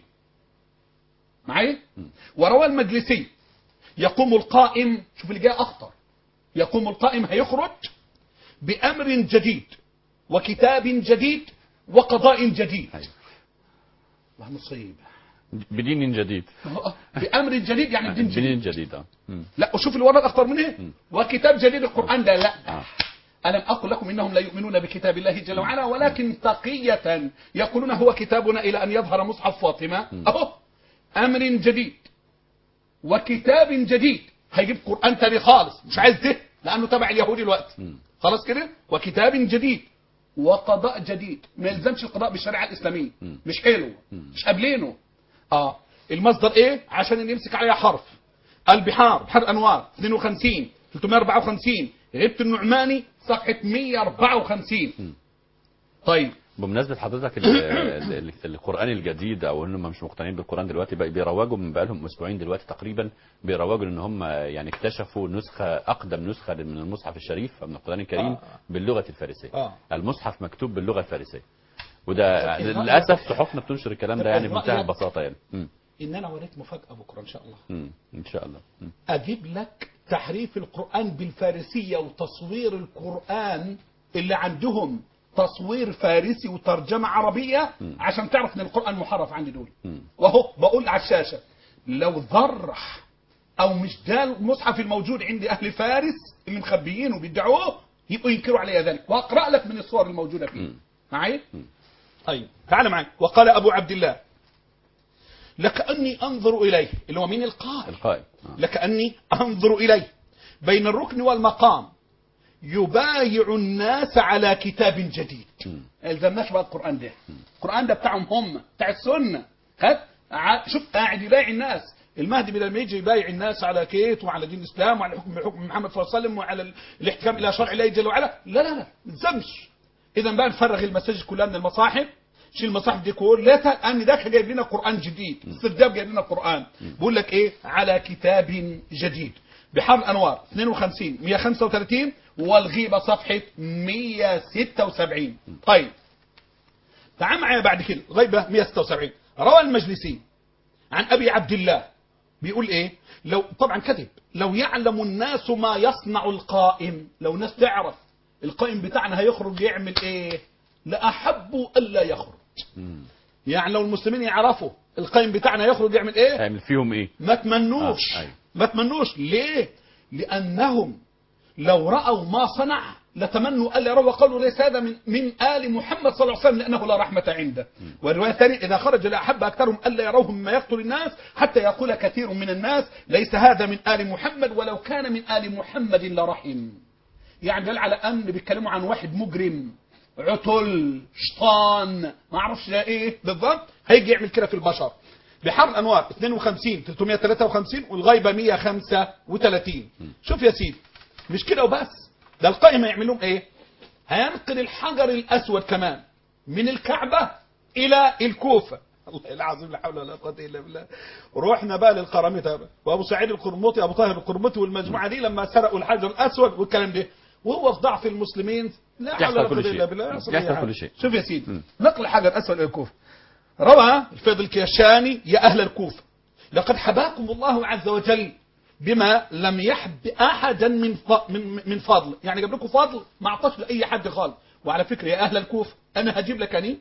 معي وروى المجلسي يقوم القائم شوف اللي جاي أخطر يقوم القائم هيخرج بأمر جديد وكتاب جديد وقضاء جديد أيوة. الله مصيبة بدين جديد بأمر جديد يعني دين جديد بدين جديد آه. مم. لا وشوف الورد أخطر من إيه وكتاب جديد القرآن ده لا آه. ألم أقل لكم إنهم لا يؤمنون بكتاب الله جل وعلا ولكن تقية يقولون هو كتابنا إلى أن يظهر مصحف فاطمة أهو أمر جديد وكتاب جديد هيجيب قرآن تاني خالص مش عايز ده لأنه تبع اليهود الوقت خلاص كده وكتاب جديد وقضاء جديد ما يلزمش القضاء بالشريعة الإسلامية مش حلو مش قابلينه اه المصدر ايه عشان نمسك عليها حرف البحار بحر انوار 52 354 غيبة النعماني صفحة 154 طيب بمناسبة حضرتك ال- ال- القرآن الجديد أو إنهم مش مقتنعين بالقرآن دلوقتي بقى بيروجوا من بقالهم أسبوعين دلوقتي تقريبا بيروجوا إن هم يعني اكتشفوا نسخة أقدم نسخة من المصحف الشريف من القرآن الكريم آه. باللغة الفارسية آه. المصحف مكتوب باللغة الفارسية وده للأسف صحفنا بتنشر الكلام ده يعني بمنتهى البساطة يعني مم. ان انا وريت مفاجأة بكرة ان شاء الله مم. إن شاء الله مم. اجيب لك تحريف القرآن بالفارسية وتصوير القرآن اللي عندهم تصوير فارسي وترجمة عربية عشان تعرف ان القرآن محرف عندي دول مم. وهو بقول على الشاشة لو ضرح او مش ده المصحف الموجود عند اهل فارس اللي مخبيينه وبيدعوه يبقوا ينكروا علي ذلك واقرا لك من الصور الموجوده فيه معي طيب تعال معي وقال ابو عبد الله لكاني انظر اليه اللي هو مين القائل القائم آه. لكأني أنظر إليه بين الركن والمقام يبايع الناس على كتاب جديد مم. الزمناش بقى القرآن ده القرآن ده بتاعهم هم بتاع السنة خد ع- شوف قاعد يبايع الناس المهدي بدل ما يجي يبايع الناس على كيت وعلى دين الاسلام وعلى حكم حكم محمد صلى الله عليه وسلم وعلى ال- الاحتكام الى شرع الله جل وعلا لا لا لا ما تلزمش اذا بقى نفرغ المساجد كلها من المصاحف شيل المصاحف دي كلها ان ده جايب لنا قران جديد السرداب جايب لنا قران بيقول لك ايه على كتاب جديد بحر الانوار 52 135 والغيبه صفحه 176 طيب تعال معايا بعد كده غيبه 176 روى المجلسي عن ابي عبد الله بيقول ايه لو طبعا كذب لو يعلم الناس ما يصنع القائم لو الناس تعرف القائم بتاعنا هيخرج يعمل ايه لاحبوا الا يخرج مم. يعني لو المسلمين يعرفوا القائم بتاعنا يخرج يعمل ايه هيعمل فيهم إيه؟ ما تمنوش آه، أيوة. ما تمنوش ليه لانهم لو راوا ما صنع لتمنوا الا يروا وقالوا ليس هذا من من ال محمد صلى الله عليه وسلم لانه لا رحمه عنده والروايه الثانيه اذا خرج لاحب اكثرهم الا يروهم مما يقتل الناس حتى يقول كثير من الناس ليس هذا من ال محمد ولو كان من ال محمد لرحم يعني دل على ان بيتكلموا عن واحد مجرم عتل شيطان ما اعرفش ده ايه بالضبط هيجي يعمل كده في البشر بحر الانوار 52 353 والغيبه 135 شوف يا سيدي مش كده وبس ده القائمه يعمل لهم ايه هينقل الحجر الأسود كمان من الكعبة إلى الكوفة الله العظيم لا حول ولا قوة إلا بالله رحنا بقى للقرامطة بقى. وأبو سعيد القرمطي أبو طاهر القرمطي والمجموعة دي لما سرقوا الحجر الأسود والكلام ده وهو في ضعف المسلمين لا حول يحصل ولا كل قوة شيء. إلا بالله يحصل يحصل أي حاجة. كل شيء. شوف يا سيدي مم. نقل حجر أسود إلى الكوفة روى الفيض الكيشاني يا أهل الكوفة لقد حباكم الله عز وجل بما لم يحب أحدا من ف- من من فضل يعني جاب لكم فضل ما أعطاش لأي حد خالص وعلى فكرة يا أهل الكوفة أنا هجيب لك أني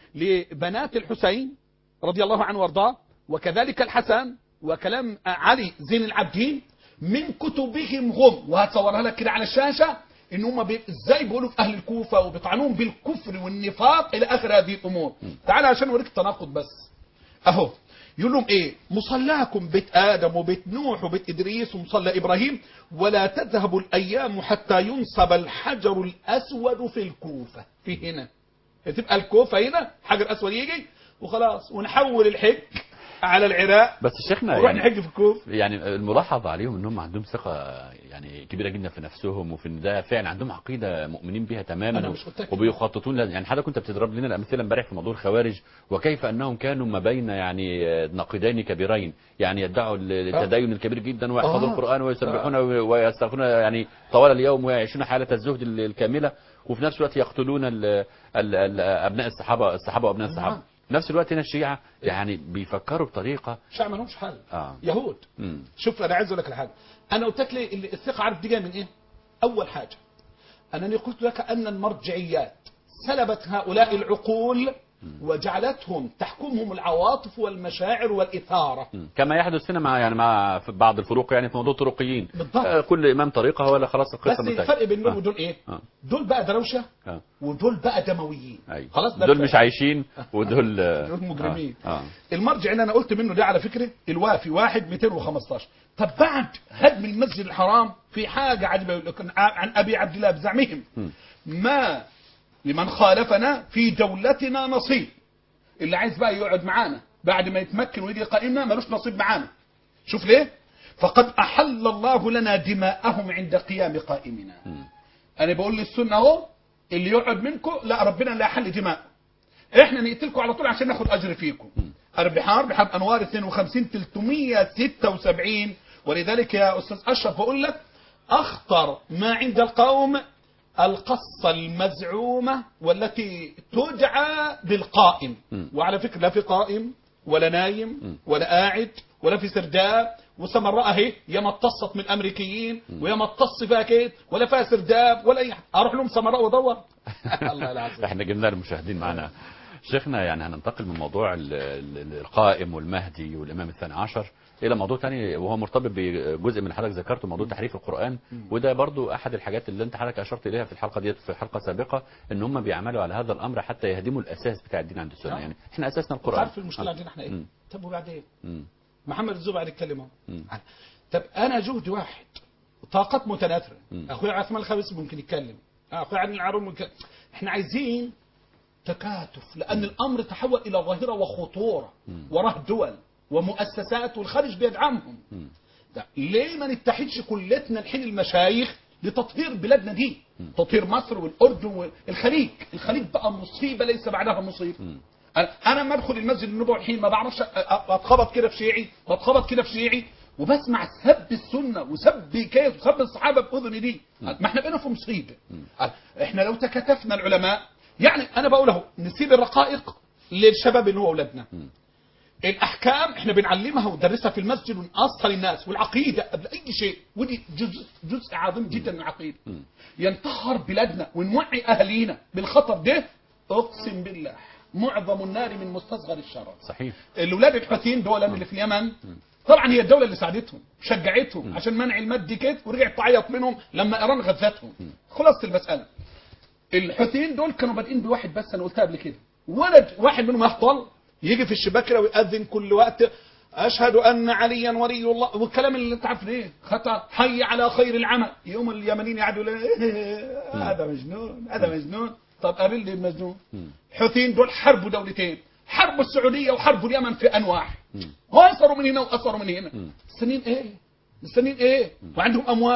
لبنات الحسين رضي الله عنه وارضاه وكذلك الحسن وكلام علي زين العابدين من كتبهم هم وهتصورها لك كده على الشاشة ان هم بي... ازاي بيقولوا في اهل الكوفة وبيطعنون بالكفر والنفاق الى اخر هذه الامور تعال عشان اوريك التناقض بس اهو يقول لهم ايه مصلاكم بيت ادم وبيت نوح وبيت ادريس ومصلى ابراهيم ولا تذهب الايام حتى ينصب الحجر الاسود في الكوفة في هنا تبقى الكوفة هنا حجر اسود يجي وخلاص ونحول الحج على العراق بس شيخنا ونروح يعني نحج في الكوفة يعني الملاحظ عليهم ان هم عندهم ثقه يعني كبيره جدا في نفسهم وفي ان ده فعلا عندهم عقيده مؤمنين بها تماما أنا مش متأكد. وبيخططون لها. يعني حضرتك كنت بتضرب لنا الامثله امبارح في موضوع الخوارج وكيف انهم كانوا ما بين يعني نقيضين كبيرين يعني يدعوا التدين الكبير جدا ويحفظوا آه. القران ويسبحون ويستغفرون يعني طوال اليوم ويعيشون حاله الزهد الكامله وفي نفس الوقت يقتلون ال ال ال ابناء الصحابه الصحابه وابناء الصحابه نعم. في نفس الوقت هنا الشيعه يعني بيفكروا بطريقه شعب ما لهمش حل اه يهود مم. شوف انا عايز اقول لك الحاجه انا قلت لك ليه اللي الثقه عارف دي جايه من ايه اول حاجه انني قلت لك ان المرجعيات سلبت هؤلاء العقول وجعلتهم تحكمهم العواطف والمشاعر والاثاره كما يحدث هنا مع يعني مع في بعض الفروق يعني في موضوع الطرقيين بالضبط. آه، كل امام طريقه هو اللي خلاص القصه بس منتهيه الفرق بين دول آه. ودول ايه آه. دول بقى دروشه آه. ودول بقى دمويين أيوة. خلاص ده دول الفرق. مش عايشين ودول آه، دول مجرمين آه. آه. المرجع اللي انا قلت منه ده على فكره الوافي واحد 215 طب بعد هدم المسجد الحرام في حاجه عجيبه يقول لك عن ابي عبد الله بزعمهم ما لمن خالفنا في دولتنا نصيب اللي عايز بقى يقعد معانا بعد ما يتمكن ويجي قائمنا ملوش نصيب معانا شوف ليه فقد احل الله لنا دماءهم عند قيام قائمنا انا بقول للسنه اهو اللي يقعد منكم لا ربنا لا يحل دماء احنا نقتلكم على طول عشان ناخد اجر فيكم البحار بحب انوار 52 376 ولذلك يا استاذ اشرف بقول لك اخطر ما عند القوم القصة المزعومة والتي تدعى بالقائم وعلى فكرة لا في قائم ولا نايم ولا قاعد ولا في سرداب وسمراء اهي يا ما اتصت من الامريكيين ويا ما اتص فيها كيد ولا فيها سرداب ولا اي حاجة. اروح لهم سمراء وادور الله العظيم احنا جبنا المشاهدين معنا شيخنا يعني هننتقل من موضوع ال- ال- القائم والمهدي والامام الثاني عشر الى موضوع تاني وهو مرتبط بجزء من حضرتك ذكرته موضوع تحريف القران وده برضو احد الحاجات اللي انت حضرتك اشرت اليها في الحلقه ديت في حلقه سابقه ان هم بيعملوا على هذا الامر حتى يهدموا الاساس بتاع الدين عند السنه آه. يعني احنا اساسنا القران تعرف المشكله آه. عندنا احنا ايه مم. طب وبعدين مم. محمد الزبعري يتكلم اهو مم. طب انا جهدي واحد طاقات متناثره مم. اخويا عثمان الخامس ممكن يتكلم اخويا علي العرون ممكن احنا عايزين تكاتف لان الامر تحول الى ظاهره وخطوره وراه دول ومؤسسات والخارج بيدعمهم مم. ده ليه ما نتحدش كلتنا الحين المشايخ لتطهير بلادنا دي تطهير مصر والاردن والخليج الخليج بقى مصيبه ليس بعدها مصيبه مم. انا انا لما ادخل المسجد النبوي الحين ما بعرفش أ- أ- اتخبط كده في شيعي بتخبط كده في شيعي وبسمع سب السنه وسب كيف وسب الصحابه باذني دي ما احنا بقينا في مصيبه احنا لو تكاتفنا العلماء يعني انا بقول اهو نسيب الرقائق للشباب اللي هو اولادنا الاحكام احنا بنعلمها وندرسها في المسجد ونأصل الناس والعقيده قبل اي شيء ودي جزء جزء عظيم جدا من العقيده ينتهر بلادنا ونوعي اهالينا بالخطر ده اقسم بالله معظم النار من مستصغر الشرر صحيح الاولاد الحوثيين دول اللي في اليمن طبعا هي الدوله اللي ساعدتهم شجعتهم عشان منع المادي كده ورجعت تعيط منهم لما ايران غزتهم خلاصه المساله الحوثيين دول كانوا بادئين بواحد بس انا قلتها قبل كده ولد واحد منهم يهطل يجي في الشباك كده ويأذن كل وقت اشهد ان عليا ولي الله والكلام اللي انت عارف ايه خطا حي على خير العمل يوم اليمنيين يقعدوا يقولوا هذا مجنون هذا مجنون طب قابل لي المجنون الحوثيين دول حربوا دولتين حربوا السعوديه وحربوا اليمن في انواع واسروا من هنا واسروا من هنا مستنيين ايه مستنيين ايه وعندهم اموال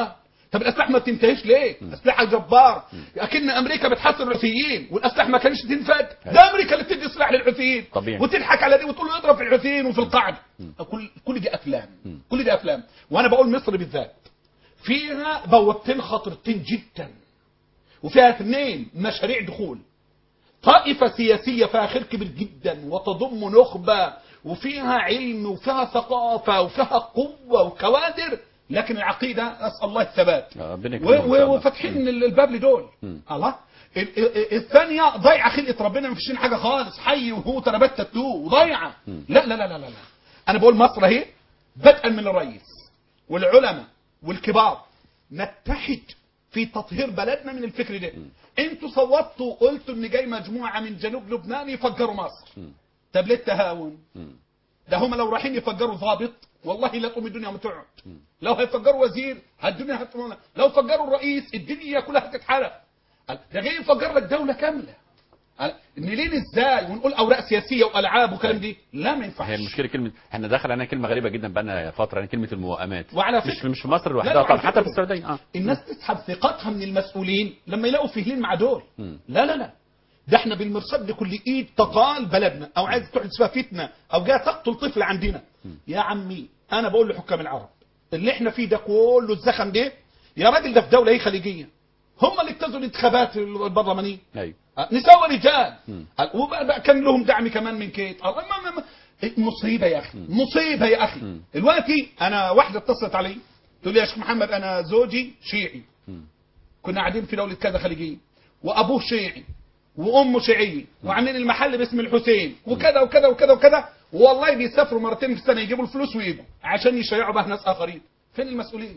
طب الاسلحه ما بتنتهيش ليه؟ اسلحه جبار اكن امريكا بتحاصر الحوثيين والاسلحه ما كانتش تنفد ده امريكا اللي بتدي سلاح للحوثيين طبيعي. وتضحك على دي وتقول له اضرب في الحوثيين وفي القاعده كل كل دي افلام كل دي افلام وانا بقول مصر بالذات فيها بوابتين خطرتين جدا وفيها اثنين مشاريع دخول طائفة سياسية فيها خير كبير جدا وتضم نخبة وفيها علم وفيها ثقافة وفيها قوة وكوادر لكن العقيدة أسأل الله الثبات آه، ربنا و- يكرمهم إن شاء و- الله. وفاتحين الباب لدول الله ال- ال- الثانية ضيعة خلقة ربنا ما فيش حاجة خالص حي وهو تربت تتو وضيعة لا لا لا لا لا أنا بقول مصر أهي بدءا من الرئيس والعلماء والكبار نتحد في تطهير بلدنا من الفكر ده انتوا صوتوا قلتوا ان جاي مجموعه من جنوب لبنان يفجروا مصر طب ليه التهاون ده هم لو رايحين يفجروا ضابط والله لا تقوم الدنيا وتقعد لو هيفجروا وزير الدنيا هتقوم لو فجروا الرئيس الدنيا كلها هتتحرق قال ده جاي يفجر لك دوله كامله قال نلين ازاي ونقول اوراق سياسيه والعاب وكلام دي لا ما ينفعش هي المشكله كلمه احنا دخل علينا كلمه غريبه جدا بقى فتره يعني كلمه الموائمات وعلى مش فكرة- مش في مصر لا، لوحدها لا، طبعا على حتى في فكرة السعوديه اه الناس تسحب ثقتها من المسؤولين لما يلاقوا فهلين مع دول مم. لا لا لا ده احنا بالمرصد لكل ايد تقال بلدنا او عايز تحدث فيها فتنه او جاي تقتل طفل عندنا يا عمي انا بقول لحكام العرب اللي احنا فيه ده كله الزخم ده يا راجل ده في دوله هي خليجيه هم اللي اجتازوا الانتخابات البرلمانيه ايوه نساء ورجال مم. وبقى بقى كان لهم دعم كمان من كيت الله ما ما ما مصيبه يا اخي مصيبه يا اخي مم. دلوقتي انا واحده اتصلت علي تقول لي يا شيخ محمد انا زوجي شيعي مم. كنا قاعدين في دوله كذا خليجيه وابوه شيعي وامه شيعيه وعاملين المحل باسم الحسين وكذا وكذا وكذا وكذا والله بيسافروا مرتين في السنه يجيبوا الفلوس ويجوا عشان يشيعوا بها ناس اخرين فين المسؤولين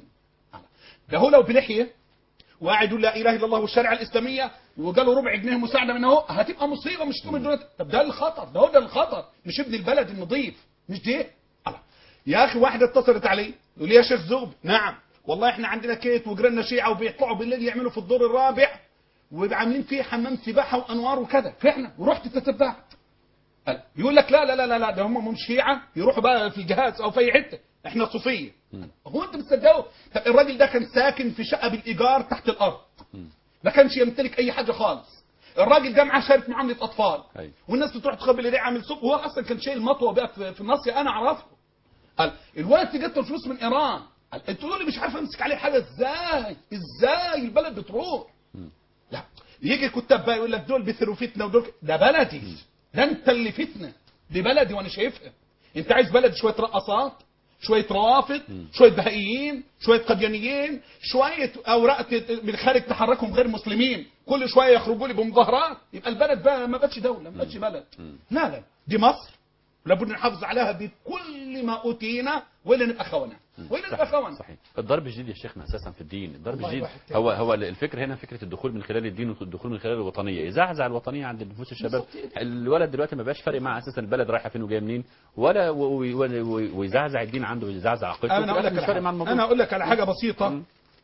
ده هو لو بلحيه وقاعد يقول لا اله الا الله والشريعه الاسلاميه وجاله ربع جنيه مساعده من اهو هتبقى مصيبه مش تقوم الدنيا طب ده الخطر ده هو ده الخطر مش ابن البلد النظيف مش ده الله. يا اخي واحده اتصلت علي يقول لي يا شيخ زوب نعم والله احنا عندنا كيت وجيراننا شيعه وبيطلعوا بالليل يعملوا في الدور الرابع وعاملين فيه حمام سباحه وانوار وكذا فعلا ورحت تتبعت قال- يقول لك لا لا لا لا لا ده هم مش شيعه يروحوا بقى في الجهاز او في اي حته احنا صوفيه هو انت بتصدقوا طب الراجل ده كان ساكن في شقه بالايجار تحت الارض ما كانش يمتلك اي حاجه خالص الراجل ده معاه شهاده معامله اطفال أيوة. والناس بتروح تقبل ايديه عامل سوق وهو اصلا كان شايل مطوه بقى في في الناصيه انا اعرفه قال الوقت جت الفلوس من ايران قال انتوا تقولوا لي مش عارف امسك عليه حاجه ازاي ازاي البلد بتروح لا يجي كتاب بقى يقول لك دول بيثروا فتنه ودول ك- ده بلدي ده انت اللي فتنه دي بلدي وانا شايفها انت عايز بلد شويه رقصات شويه روافد شويه بهائيين شويه قديانيين شويه اوراق ت- من الخارج تحركهم غير مسلمين كل شويه يخرجوا لي بمظاهرات يبقى البلد بقى ما بقتش دوله ما بقتش بلد لا لا دي مصر لابد نحافظ عليها بكل ما اوتينا ولا نبقى خونه ولا نبقى خونه صحيح الضرب الجديد يا شيخنا اساسا في الدين الضرب والله الجديد واحد تاني. هو هو الفكره هنا فكره الدخول من خلال الدين والدخول من خلال الوطنيه يزعزع الوطنيه عند نفوس الشباب الولد دلوقتي ما بقاش فارق معاه اساسا البلد رايحه فين وجايه منين ولا و- و- و- ويزعزع الدين عنده ويزعزع عقيدته انا وفي اقول الآخر لك مش على فارق مع حاجة. الموضوع انا اقول لك على حاجه بسيطه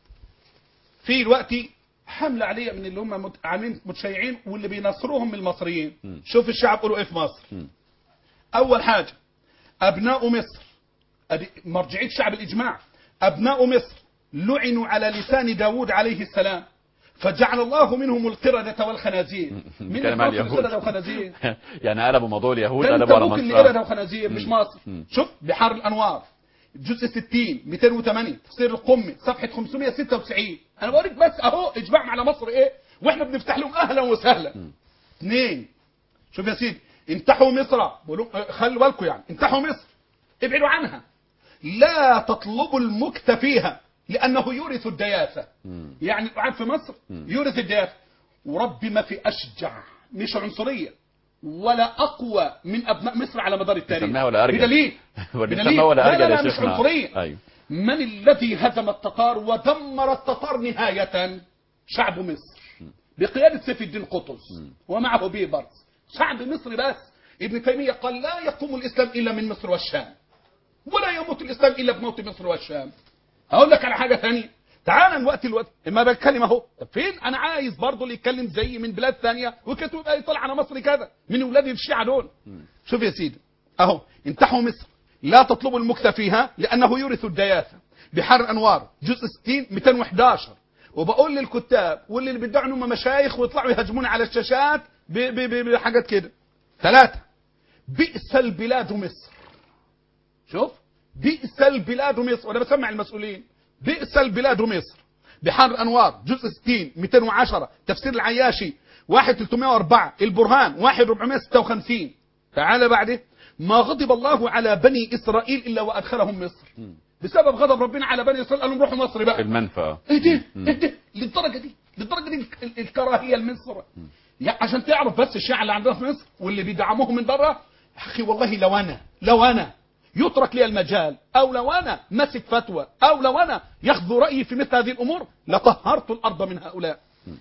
في دلوقتي حمله عليا من اللي هم مت- عاملين متشيعين واللي بينصروهم من المصريين مم. شوف الشعب قولوا ايه في مصر مم. اول حاجه ابناء مصر ادي مرجعيه شعب الاجماع ابناء مصر لعنوا على لسان داود عليه السلام فجعل الله منهم القردة والخنازير من بيتكلم عن الفرق اليهود. القردة والخنازير يعني قلبوا موضوع اليهود ده انت قلبوا على ابوك اللي مصر قردة وخنازير مش مم. مصر مم. شوف بحار الانوار الجزء 60 208 تفسير القمي صفحه 596 انا بوريك بس اهو اجماع على مصر ايه واحنا بنفتح لهم اهلا وسهلا اثنين شوف يا سيدي انتحوا مصر بقولوا اه، خلوا بالكم يعني انتحوا مصر ابعدوا عنها لا تطلبوا المكت فيها لانه يورث الدياثه مم. يعني قاعد في مصر يورث الدياثه وربي ما في اشجع مش عنصريه ولا اقوى من ابناء مصر على مدار التاريخ بيسميها ولا أرجل. بدليل ولا بدليل. بيسميها ولا لا أرجل لا يا لا مش شيخنا. عنصريه أيوه. من الذي هزم التتار ودمر التتار نهايه شعب مصر بقياده سيف الدين قطز ومعه بيبرس شعب مصري بس ابن تيميه قال لا يقوم الاسلام الا من مصر والشام ولا يموت الاسلام الا بموت مصر والشام اقول لك على حاجه ثانيه تعال الوقت الوقت اما بتكلم اهو طب فين انا عايز برضه اللي يتكلم زي من بلاد ثانيه وكانت يبقى يطلع على مصر كذا من اولاد الشيعه دول شوف يا سيدي اهو انتحوا مصر لا تطلبوا المكت فيها لانه يورث الدياثه بحر انوار جزء 60 211 وبقول للكتاب واللي بيدعوا انهم مشايخ ويطلعوا يهاجمون على الشاشات ب- ب- ب- بحاجات كده ثلاثة بئس البلاد مصر شوف بئس البلاد مصر وانا بسمع المسؤولين بئس البلاد مصر بحر انوار جزء 60 210 تفسير العياشي 1 304 البرهان 1 456 تعال بعده ما غضب الله على بني اسرائيل الا وادخلهم مصر بسبب غضب ربنا على بني اسرائيل قال لهم روحوا مصر بقى المنفى آه. ايه ده ايه ده للدرجه دي للدرجه دي ال- الكراهيه لمصر يا عشان تعرف بس الشيعة اللي عندنا في مصر واللي بيدعموهم من بره اخي والله لو انا لو انا يترك لي المجال او لو انا ماسك فتوى او لو انا ياخذوا رايي في مثل هذه الامور لطهرت الارض من هؤلاء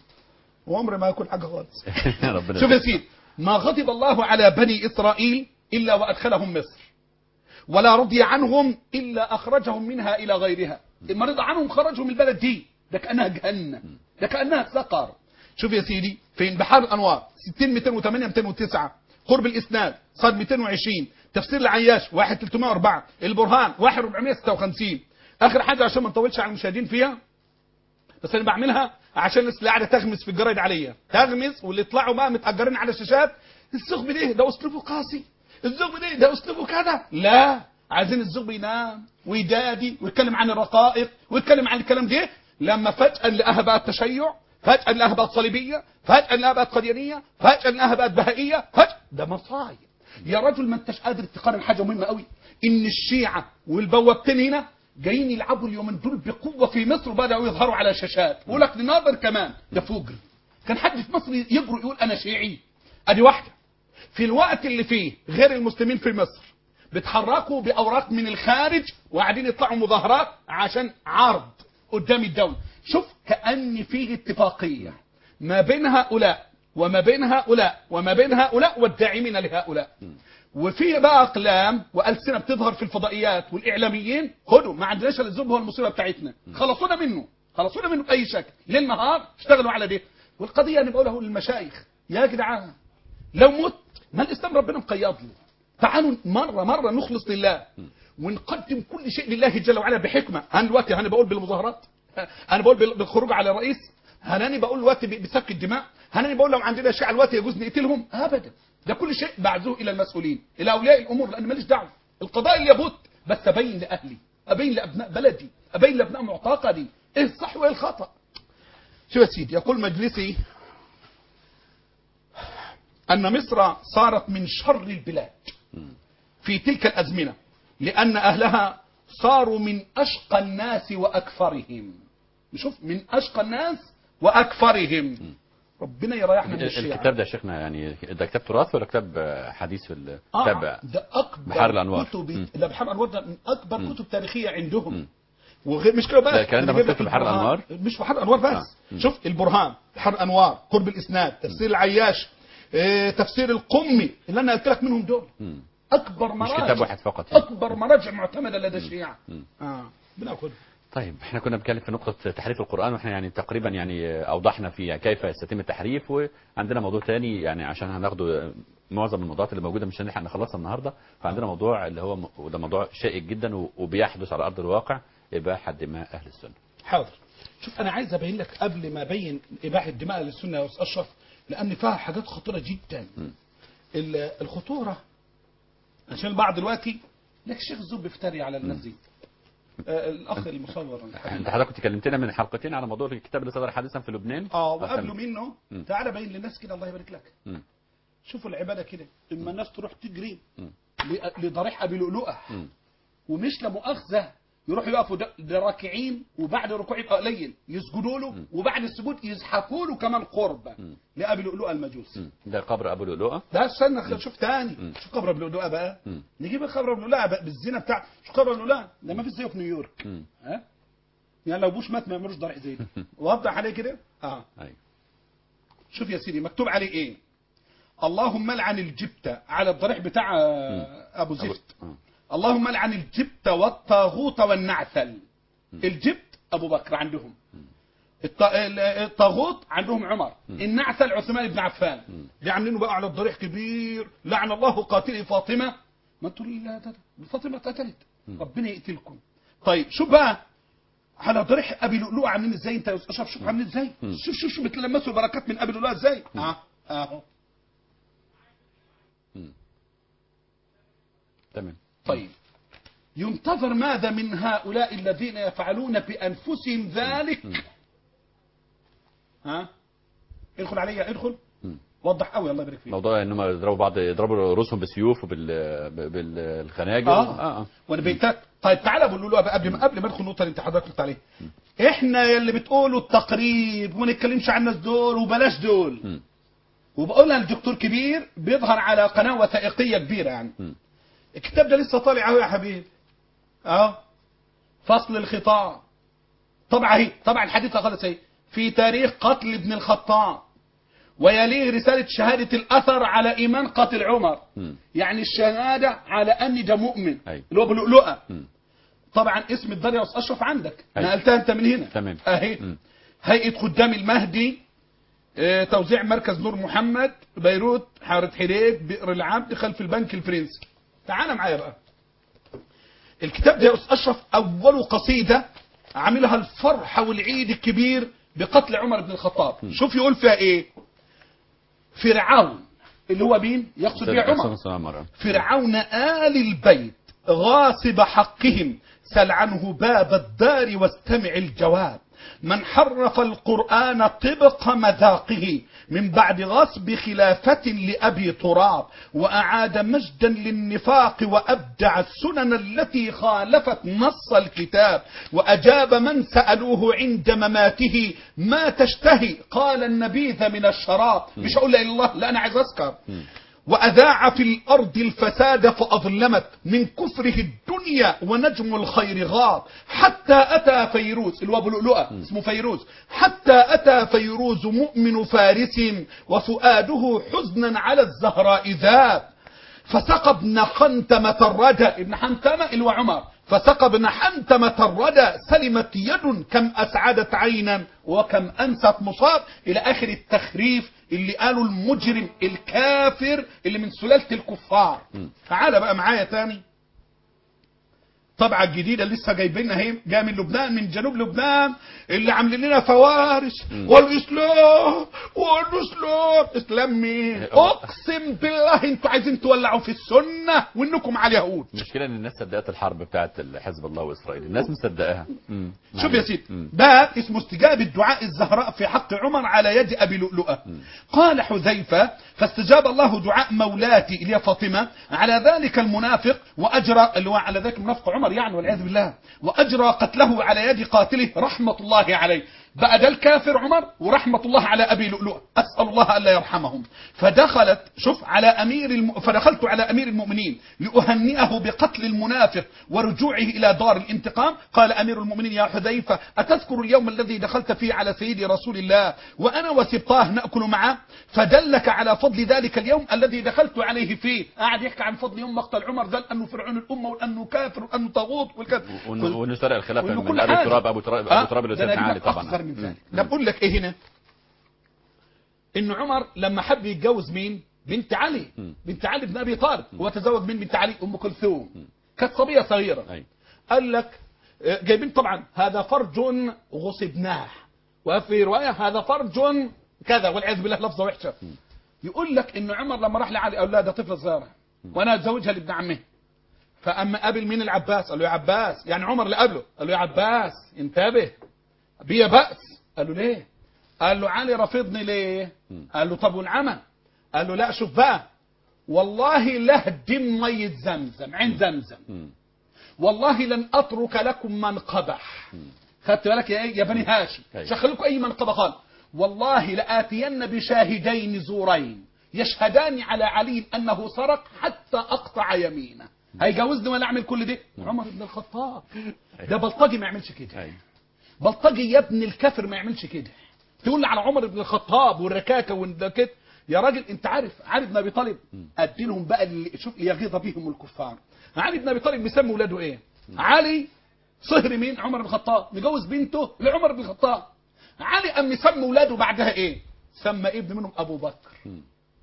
وعمري ما اكون حاجه خالص ربنا شوف يا سيدي ما غضب الله على بني إسرائيل إلا وأدخلهم مصر ولا رضي عنهم إلا أخرجهم منها إلى غيرها ما رضى عنهم خرجهم من البلد دي ده كأنها جهنم ده كأنها سقر شوف يا سيدي فين بحر الأنوار 60 208 209 قرب الإسناد صاد 220 تفسير العياش 1 304 البرهان 1 456 آخر حاجة عشان ما نطولش على المشاهدين فيها بس انا بعملها عشان الناس اللي قاعده تغمس في الجرايد عليا تغمس واللي يطلعوا بقى متاجرين على الشاشات الزغب ده ده اسلوبه قاسي الزغب ده ده اسلوبه كذا لا عايزين الزغب ينام ويدادي ويتكلم عن الرقائق ويتكلم عن الكلام ده لما فجاه نلاقيها بقت تشيع فجاه نلاقيها بقت صليبيه فجاه نلاقيها بقت قديانيه فجاه نلاقيها بقت بهائيه فجاه ده مصايب يا رجل ما انتش قادر تقارن حاجه مهمه قوي ان الشيعه والبوابتين هنا جايين يلعبوا اليومين دول بقوه في مصر وبداوا يظهروا على شاشات بقول لك لناظر كمان ده فجر كان حد في مصر يجرؤ يقول انا شيعي ادي واحده في الوقت اللي فيه غير المسلمين في مصر بيتحركوا باوراق من الخارج وقاعدين يطلعوا مظاهرات عشان عرض قدام الدوله شوف كان فيه اتفاقيه ما بين هؤلاء وما بين هؤلاء وما بين هؤلاء والداعمين لهؤلاء وفي بقى اقلام والسنه بتظهر في الفضائيات والاعلاميين خدوا ما عندناش الا الذنب هو المصيبه بتاعتنا خلصونا منه خلصونا منه باي شكل ليل نهار اشتغلوا على ده والقضيه انا بقولها للمشايخ يا جدعان لو مت ما الاسلام ربنا مقيض له تعالوا مره مره نخلص لله ونقدم كل شيء لله جل وعلا بحكمه انا دلوقتي انا بقول بالمظاهرات انا بقول بال- بالخروج على الرئيس هل انا بقول دلوقتي ب- بسفك الدماء هل انا بقول لو عندنا شيعة دلوقتي يجوز نقتلهم ابدا ده كل شيء بعزوه الى المسؤولين الى اولياء الامور لان ماليش دعوه القضاء اللي يبط بس ابين لاهلي ابين لابناء بلدي ابين لابناء معتقدي ايه الصح وايه الخطا شوف يا سيدي يقول مجلسي أن مصر صارت من شر البلاد في تلك الأزمنة لأن أهلها صاروا من أشقى الناس وأكثرهم شوف من أشقى الناس وأكثرهم ربنا يريحنا من الشيعة الكتاب ده يا شيخنا يعني ده كتاب تراث ولا كتاب آه، حديث في ال- آه كتاب ده أكبر بحار الأنوار. كتب مم. ده بحار الأنوار ده من أكبر كتب تاريخية عندهم وغير مش كده بس ده الكلام ده أنا جايب مكتوب لك في بحار البرهان. الأنوار؟ مش بحار الأنوار بس آه. مم. شوف البرهان بحار الأنوار قرب الإسناد تفسير العياش إيه تفسير القمي اللي أنا قلت لك منهم دول مم. أكبر مراجع كتاب واحد فقط يعني. أكبر مراجع معتمدة لدى الشيعة مم. آه بناخد طيب احنا كنا بنتكلم في نقطة تحريف القرآن واحنا يعني تقريبا يعني اوضحنا في كيف يستتم التحريف وعندنا موضوع تاني يعني عشان هناخده معظم الموضوعات اللي موجودة مش هنلحق نخلصها النهاردة فعندنا موضوع اللي هو وده موضوع شائك جدا و- وبيحدث على أرض الواقع إباحة دماء أهل السنة حاضر شوف انا عايز ابين لك قبل ما ابين اباحه الدماء للسنه يا استاذ اشرف لان فيها حاجات خطيره جدا ال- الخطوره عشان البعض دلوقتي لك شيخ الزب بيفتري على الناس دي آه الاخ المصور انت حضرتك كنت كلمتنا من حلقتين على موضوع الكتاب اللي صدر حديثا في لبنان اه وقبله منه مم. تعالى بين للناس كده الله يبارك لك مم. شوفوا العباده كده اما الناس تروح تجري مم. ل- لضريح ابي لؤلؤه مم. ومش لمؤاخذه يروحوا يقفوا د- ده راكعين وبعد الركوع يبقى قليل يسجدوا له وبعد السجود يزحفوا له كمان قربة لابي لؤلؤه المجوسي مم. ده قبر أبو لؤلؤة ده استنى خ- شوف تاني شوف قبر ابي لؤلؤه بقى مم. نجيب الخبر ابي لؤلؤه بقى بالزنا بتاع شوف قبر ابي لؤلؤه ده ما في زيه في نيويورك مم. ها يعني لو بوش مات ما يعملوش ضريح زي ده وضح عليه كده اه أيوة. شوف يا سيدي مكتوب عليه ايه اللهم لعن الجبتة على الضريح بتاع آه، ابو زفت آه. اللهم لعن الجبت والطاغوت والنعثل الجبت ابو بكر عندهم الط- ال- الطاغوت عندهم عمر النعثل عثمان بن عفان دي عاملينه بقى على الضريح كبير لعن الله قاتلي فاطمه ما تقول لا ده ده فاطمه اتقتلت ربنا يقتلكم طيب شو بقى على ضريح ابي لؤلؤه عاملين ازاي انت يا استاذ اشرف شوف عاملين ازاي شوف شوف شوف بتلمسوا البركات من ابي لؤلؤه ازاي اه اهو تمام طيب ينتظر ماذا من هؤلاء الذين يفعلون بانفسهم ذلك ها ادخل عليا ادخل مم. وضح قوي الله يبارك فيك موضوع انهم يضربوا بعض يضربوا رؤوسهم بالسيوف وبالخناجر اه اه, آه. وانا بيتك طيب تعالى بقول له بقى قبل ما قبل ما ادخل النقطه اللي انت حضرتك قلت عليها احنا يلي بتقولوا التقريب وما نتكلمش عن الناس دول وبلاش دول مم. وبقولها لدكتور كبير بيظهر على قناه وثائقيه كبيره يعني مم. الكتاب ده لسه طالع اهو يا حبيبي اهو فصل الخطاب طبعا اهي طبعا الحديث خالص اهي في تاريخ قتل ابن الخطاب ويليه رسالة شهادة الأثر على إيمان قتل عمر مم. يعني الشهادة على أني ده مؤمن أيوة. اللي هو بلؤلؤة مم. طبعا اسم الدار يا أستاذ أشرف عندك أيوة. نقلتها أنت من هنا تمام. أهي مم. هيئة خدام المهدي آه، توزيع مركز نور محمد بيروت حارة حديد بئر العبد خلف البنك الفرنسي تعال معايا بقى الكتاب ده يا أستاذ أشرف أول قصيدة عاملها الفرحة والعيد الكبير بقتل عمر بن الخطاب شوف يقول فيها إيه فرعون اللي هو مين يقصد بيه عمر عمر فرعون آل البيت غاصب حقهم سل عنه باب الدار واستمع الجواب من حرف القرآن طبق مذاقه من بعد غصب خلافة لأبي تراب وأعاد مجدا للنفاق وأبدع السنن التي خالفت نص الكتاب وأجاب من سألوه عند مماته ما تشتهي قال النبيذ من الشراب مش أقول لا إله إلا الله لا أنا عايز أذكر وأذاع في الأرض الفساد فأظلمت من كفره الدنيا ونجم الخير غاب حتى أتى فيروز اللي هو أبو لؤلؤة اسمه فيروز حتى أتى فيروز مؤمن فارس وفؤاده حزنا على الزهراء ذاب فسقى ابن حنتمة الردى ابن حنتمة اللي هو عمر فسقى ابن حنتمة الردى سلمت يد كم أسعدت عينا وكم أنست مصاب إلى آخر التخريف اللي قالوا المجرم الكافر اللي من سلالة الكفار تعال بقى معايا تاني طبعة جديدة لسه جايبينها اهي جايه من لبنان من جنوب لبنان اللي عاملين لنا فوارس والاسلام والاسلام اسلام مين؟ اقسم بالله انتوا عايزين تولعوا في السنه وانكم على اليهود المشكله ان الناس صدقت الحرب بتاعت حزب الله واسرائيل الناس مصدقاها مم. شوف يا سيدي مم. باب اسمه استجابة دعاء الزهراء في حق عمر على يد أبي لؤلؤة قال حذيفة فاستجاب الله دعاء مولاتي اللي هي فاطمة على ذلك المنافق وأجرى اللي هو على ذلك المنافق عمر يعني والعياذ بالله وأجرى قتله على يد قاتله رحمة الله عليه بقى ده الكافر عمر ورحمة الله على أبي لؤلؤة أسأل الله ألا يرحمهم فدخلت شوف على أمير الم... فدخلت على أمير المؤمنين لأهنئه بقتل المنافق ورجوعه إلى دار الانتقام قال أمير المؤمنين يا حذيفة أتذكر اليوم الذي دخلت فيه على سيدي رسول الله وأنا وسبطاه نأكل معه فدلك على فضل ذلك اليوم الذي دخلت عليه فيه قاعد يحكي عن فضل يوم مقتل عمر ده لأنه فرعون الأمة وأنه كافر وأنه طاغوت والكذا وإنه وإنه سرق الخلافه وإنه من كل ابي حاجة. تراب ابو تراب آه، ابو تراب اللي ده أنا سيدنا علي أجيب لك طبعا أكثر من مم. ذلك ده بقول لك إيه هنا إن عمر لما حب يتجوز مين بنت علي مم. بنت علي بن أبي طالب هو تزوج من بنت علي أم كلثوم كانت صبية صغيرة أيوة. قال لك آه، جايبين طبعا هذا فرج غصبناه وفي رواية هذا فرج كذا والعياذ بالله لفظة وحشة يقول لك ان عمر لما راح لعلي قال لا ده طفلة صغيرة وانا اتزوجها لابن عمه فاما قابل مين العباس قال له يا عباس يعني عمر اللي قابله قال له يا عباس انتبه بيا بأس قال له ليه قال له علي رافضني ليه قال له طب والعمى قال له لا شوف بقى والله لهدم مية زمزم عين زمزم مم. والله لن اترك لكم من قبح خدت بالك يا ايه يا بني هاشم أيوة. شغل لكم اي منقبه خالص والله لاتين بشاهدين زورين يشهدان على علي انه سرق حتى اقطع يمينه هيجوزني ولا اعمل كل ده عمر بن الخطاب ده بلطجي ما يعملش كده أيوة. بلطجي يا ابن الكافر ما يعملش كده تقول لي على عمر بن الخطاب والركاكه والدكت يا راجل انت عارف علي بن ابي طالب ادي لهم بقى اللي شوف ليغيظ بهم الكفار علي بن ابي طالب بيسمي ولاده ايه علي صهر مين عمر بن الخطاب مجوز بنته لعمر بن الخطاب علي ام مسمي ولاده بعدها ايه سمى ابن منهم ابو بكر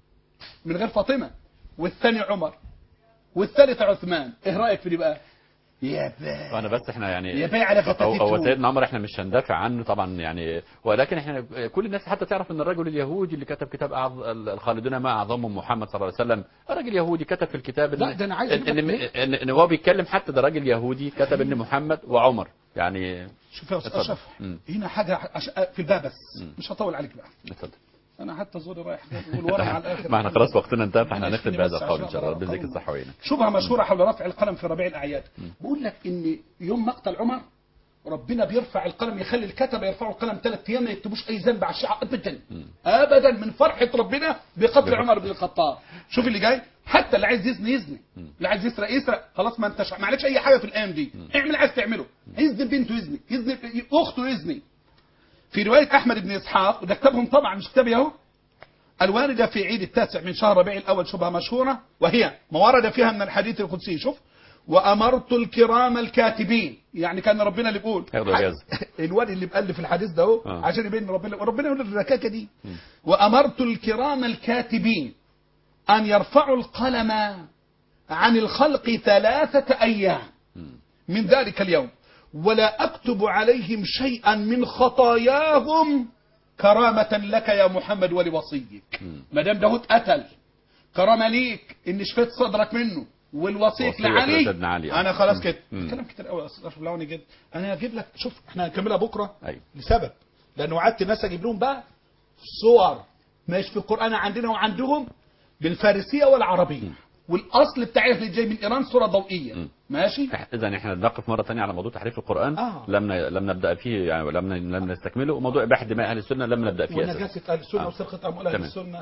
من غير فاطمه والثاني عمر والثالث عثمان ايه رايك في دي بقى يا باي وانا بس احنا يعني يا باي على هو غتاتته هو سيدنا عمر احنا مش هندافع عنه طبعا يعني ولكن احنا كل الناس حتى تعرف ان الرجل اليهودي اللي كتب كتاب أعظ... الخالدون ما اعظمهم محمد صلى الله عليه وسلم راجل يهودي كتب في الكتاب ان لا، ده أنا عايز ان, أجيب إن, لك إن, إن هو بيتكلم حتى ده راجل يهودي كتب ان محمد وعمر يعني شوف يا استاذ اتفضل. اشرف مم. هنا حاجه عش... في الباب بس مم. مش هطول عليك بقى اتفضل انا حتى زوري رايح والورق على الاخر ما احنا خلاص وقتنا انتهى فاحنا معلش هنختم خليني بهذا بس القول ان عشان شاء الله أقرأ ربنا يديك القول. الصحه ويعينك شبهه مشهوره حول رفع القلم في ربيع الاعياد بقول لك ان يوم مقتل عمر ربنا بيرفع القلم يخلي الكتبه يرفعوا القلم ثلاث ايام ما يكتبوش اي ذنب على الشعب ابدا ابدا من فرحه ربنا بقتل عمر بن الخطاب شوف اللي جاي حتى اللي عايز يزني يزني اللي عايز يسرق يسرق خلاص ما انتش معلش اي حاجه في الايام دي اعمل عايز تعمله يزني بنته يزني يزني اخته يزني في روايه احمد بن اسحاق وده كتابهم طبعا مش كتابي اهو الواردة في عيد التاسع من شهر ربيع الأول شبهة مشهورة وهي ما ورد فيها من الحديث القدسي شوف وأمرت الكرام الكاتبين يعني كان ربنا اللي بيقول ياخدوا إجازة. الواد اللي بألف الحديث ده اهو آه. عشان يبين ربنا وربنا يقول الركاكة دي وأمرت الكرام الكاتبين أن يرفعوا القلم عن الخلق ثلاثة أيام من ذلك اليوم ولا أكتب عليهم شيئا من خطاياهم كرامة لك يا محمد ولوصيك ما دام ده اتقتل كرامة ليك إن شفيت صدرك منه والوصيك وصية لعلي سيدنا علي. أنا خلاص كده مم. كلام كتير قوي يا أستاذ أشرف لوني جدا أنا هجيب لك شوف إحنا هنكملها بكرة أيوة. لسبب لأنه وعدت الناس أجيب لهم بقى صور مش في القرآن عندنا وعندهم بالفارسية والعربية والأصل بتاعها اللي جاي من إيران صورة ضوئية مم. ماشي اذا احنا نقف مره ثانيه على موضوع تحريف القران آه. لم ن- لم نبدا فيه يعني لم ن- لم نستكمله وموضوع اباحه دماء اهل السنه لم نبدا فيه اساسا ونجاسة أهل السنة آه. وسرقة أموال أهل تمام. السنة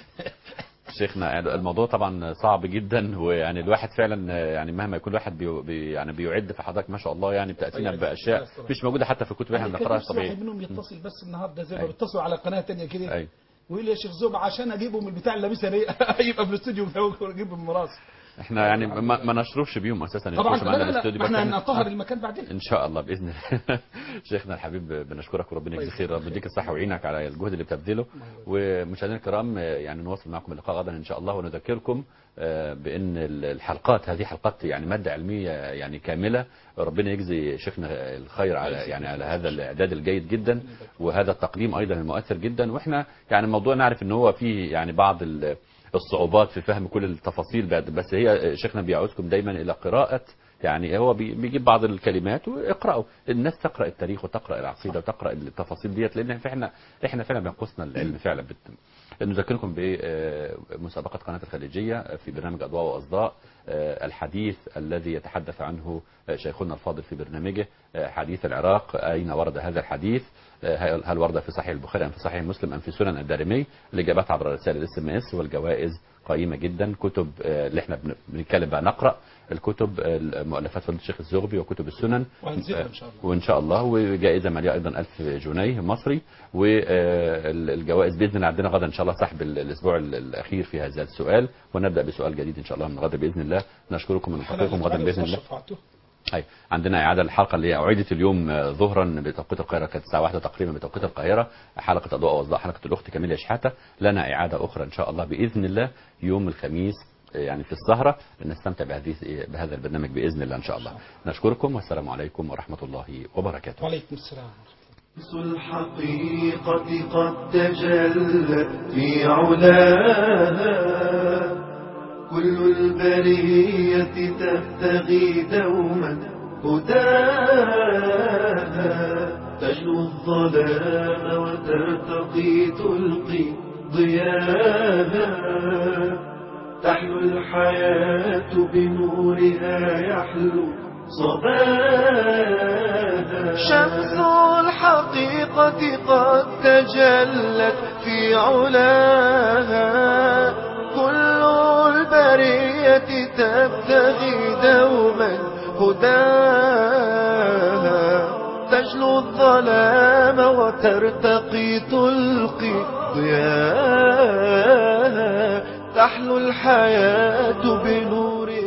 شيخنا الموضوع طبعا صعب جدا ويعني الواحد فعلا يعني مهما يكون الواحد بي بي يعني بيعد في حضرتك ما شاء الله يعني بتاتينا طيب. باشياء مش موجوده حتى في الكتب اللي احنا يعني كان بنقراها نفسي طبيعي واحد منهم يتصل بس النهارده زي ما أيوة. بيتصلوا على قناه تانية كده أيوة. ويقول لي يا شيخ زوب عشان اجيبهم البتاع اللي لابسها دي يبقى في الاستوديو بتاعه واجيبهم من راسي احنا يعني ما, ما نشرفش بيهم اساسا طبعا يخشوا لا معانا لا لا الاستوديو ما بس احنا إحنا- هنطهر المكان بعدين ان شاء الله باذن الله شيخنا الحبيب بنشكرك وربنا يجزيك خير ربنا يديك الصحه ويعينك على الجهد اللي بتبذله ومشاهدينا الكرام آه، يعني نواصل معكم اللقاء غدا ان شاء الله ونذكركم آه، بان الحلقات هذه حلقات يعني ماده علميه يعني كامله ربنا يجزي شيخنا الخير على يعني على هذا الاعداد الجيد جدا وهذا التقديم ايضا المؤثر جدا واحنا يعني الموضوع نعرف ان هو فيه يعني بعض ال- الصعوبات في فهم كل التفاصيل بعد- بس هي شيخنا بيعوزكم دايما الى قراءه يعني هو بي- بيجيب بعض الكلمات واقرأوا الناس تقرأ التاريخ وتقرأ العقيدة وتقرأ التفاصيل ديت لأن احنا احنا فعلا بينقصنا العلم فعلا بت... نذكركم بمسابقة قناة الخليجية في برنامج أضواء وأصداء آه، الحديث الذي يتحدث عنه آه، شيخنا الفاضل في برنامجه آه، حديث العراق أين ورد هذا الحديث آه، هل- هل ورد في صحيح البخاري أم في صحيح مسلم أم في سنن الدارمي الإجابات عبر رسائل الاس ام اس والجوائز قيمة جدا كتب آه، اللي احنا بن- بنتكلم بقى نقرأ الكتب آه، مؤلفات فضيلة الشيخ الزغبي وكتب السنن وهنزلها إن شاء الله. وإن شاء الله وجائزة مالية أيضا 1000 جنيه مصري والجوائز بإذن الله عندنا غدا إن شاء الله سحب ال- الأسبوع ال- الأخير في هذا السؤال ونبدأ بسؤال جديد إن شاء الله من غدا بإذن الله نشكركم ونلتقيكم غدا بإذن الله شفعته أي عندنا إعادة الحلقة اللي هي أعيدت اليوم آه، ظهرا بتوقيت القاهرة كانت الساعة واحدة تقريبا بتوقيت القاهرة حلقة أضواء وأصداء حلقة الأخت كاميليا شحاتة لنا إعادة أخرى إن شاء الله بإذن الله يوم الخميس آه، يعني في السهرة نستمتع بهذه بهذا البرنامج بإذن الله إن شاء الله نشكركم والسلام عليكم ورحمة الله وبركاته وعليكم السلام شمس الحقيقة قد تجلت في علاها كل البرية تبتغي دوما هداها تجلو الظلام وترتقي تلقي ضياها تحلو الحياة بنورها يحلو صباها شمس الحقيقة قد تجلت في علاها كل البرية تبتغي دوما هداها تجلو الظلام وترتقي تلقي ضياها تحلو الحياة بنورها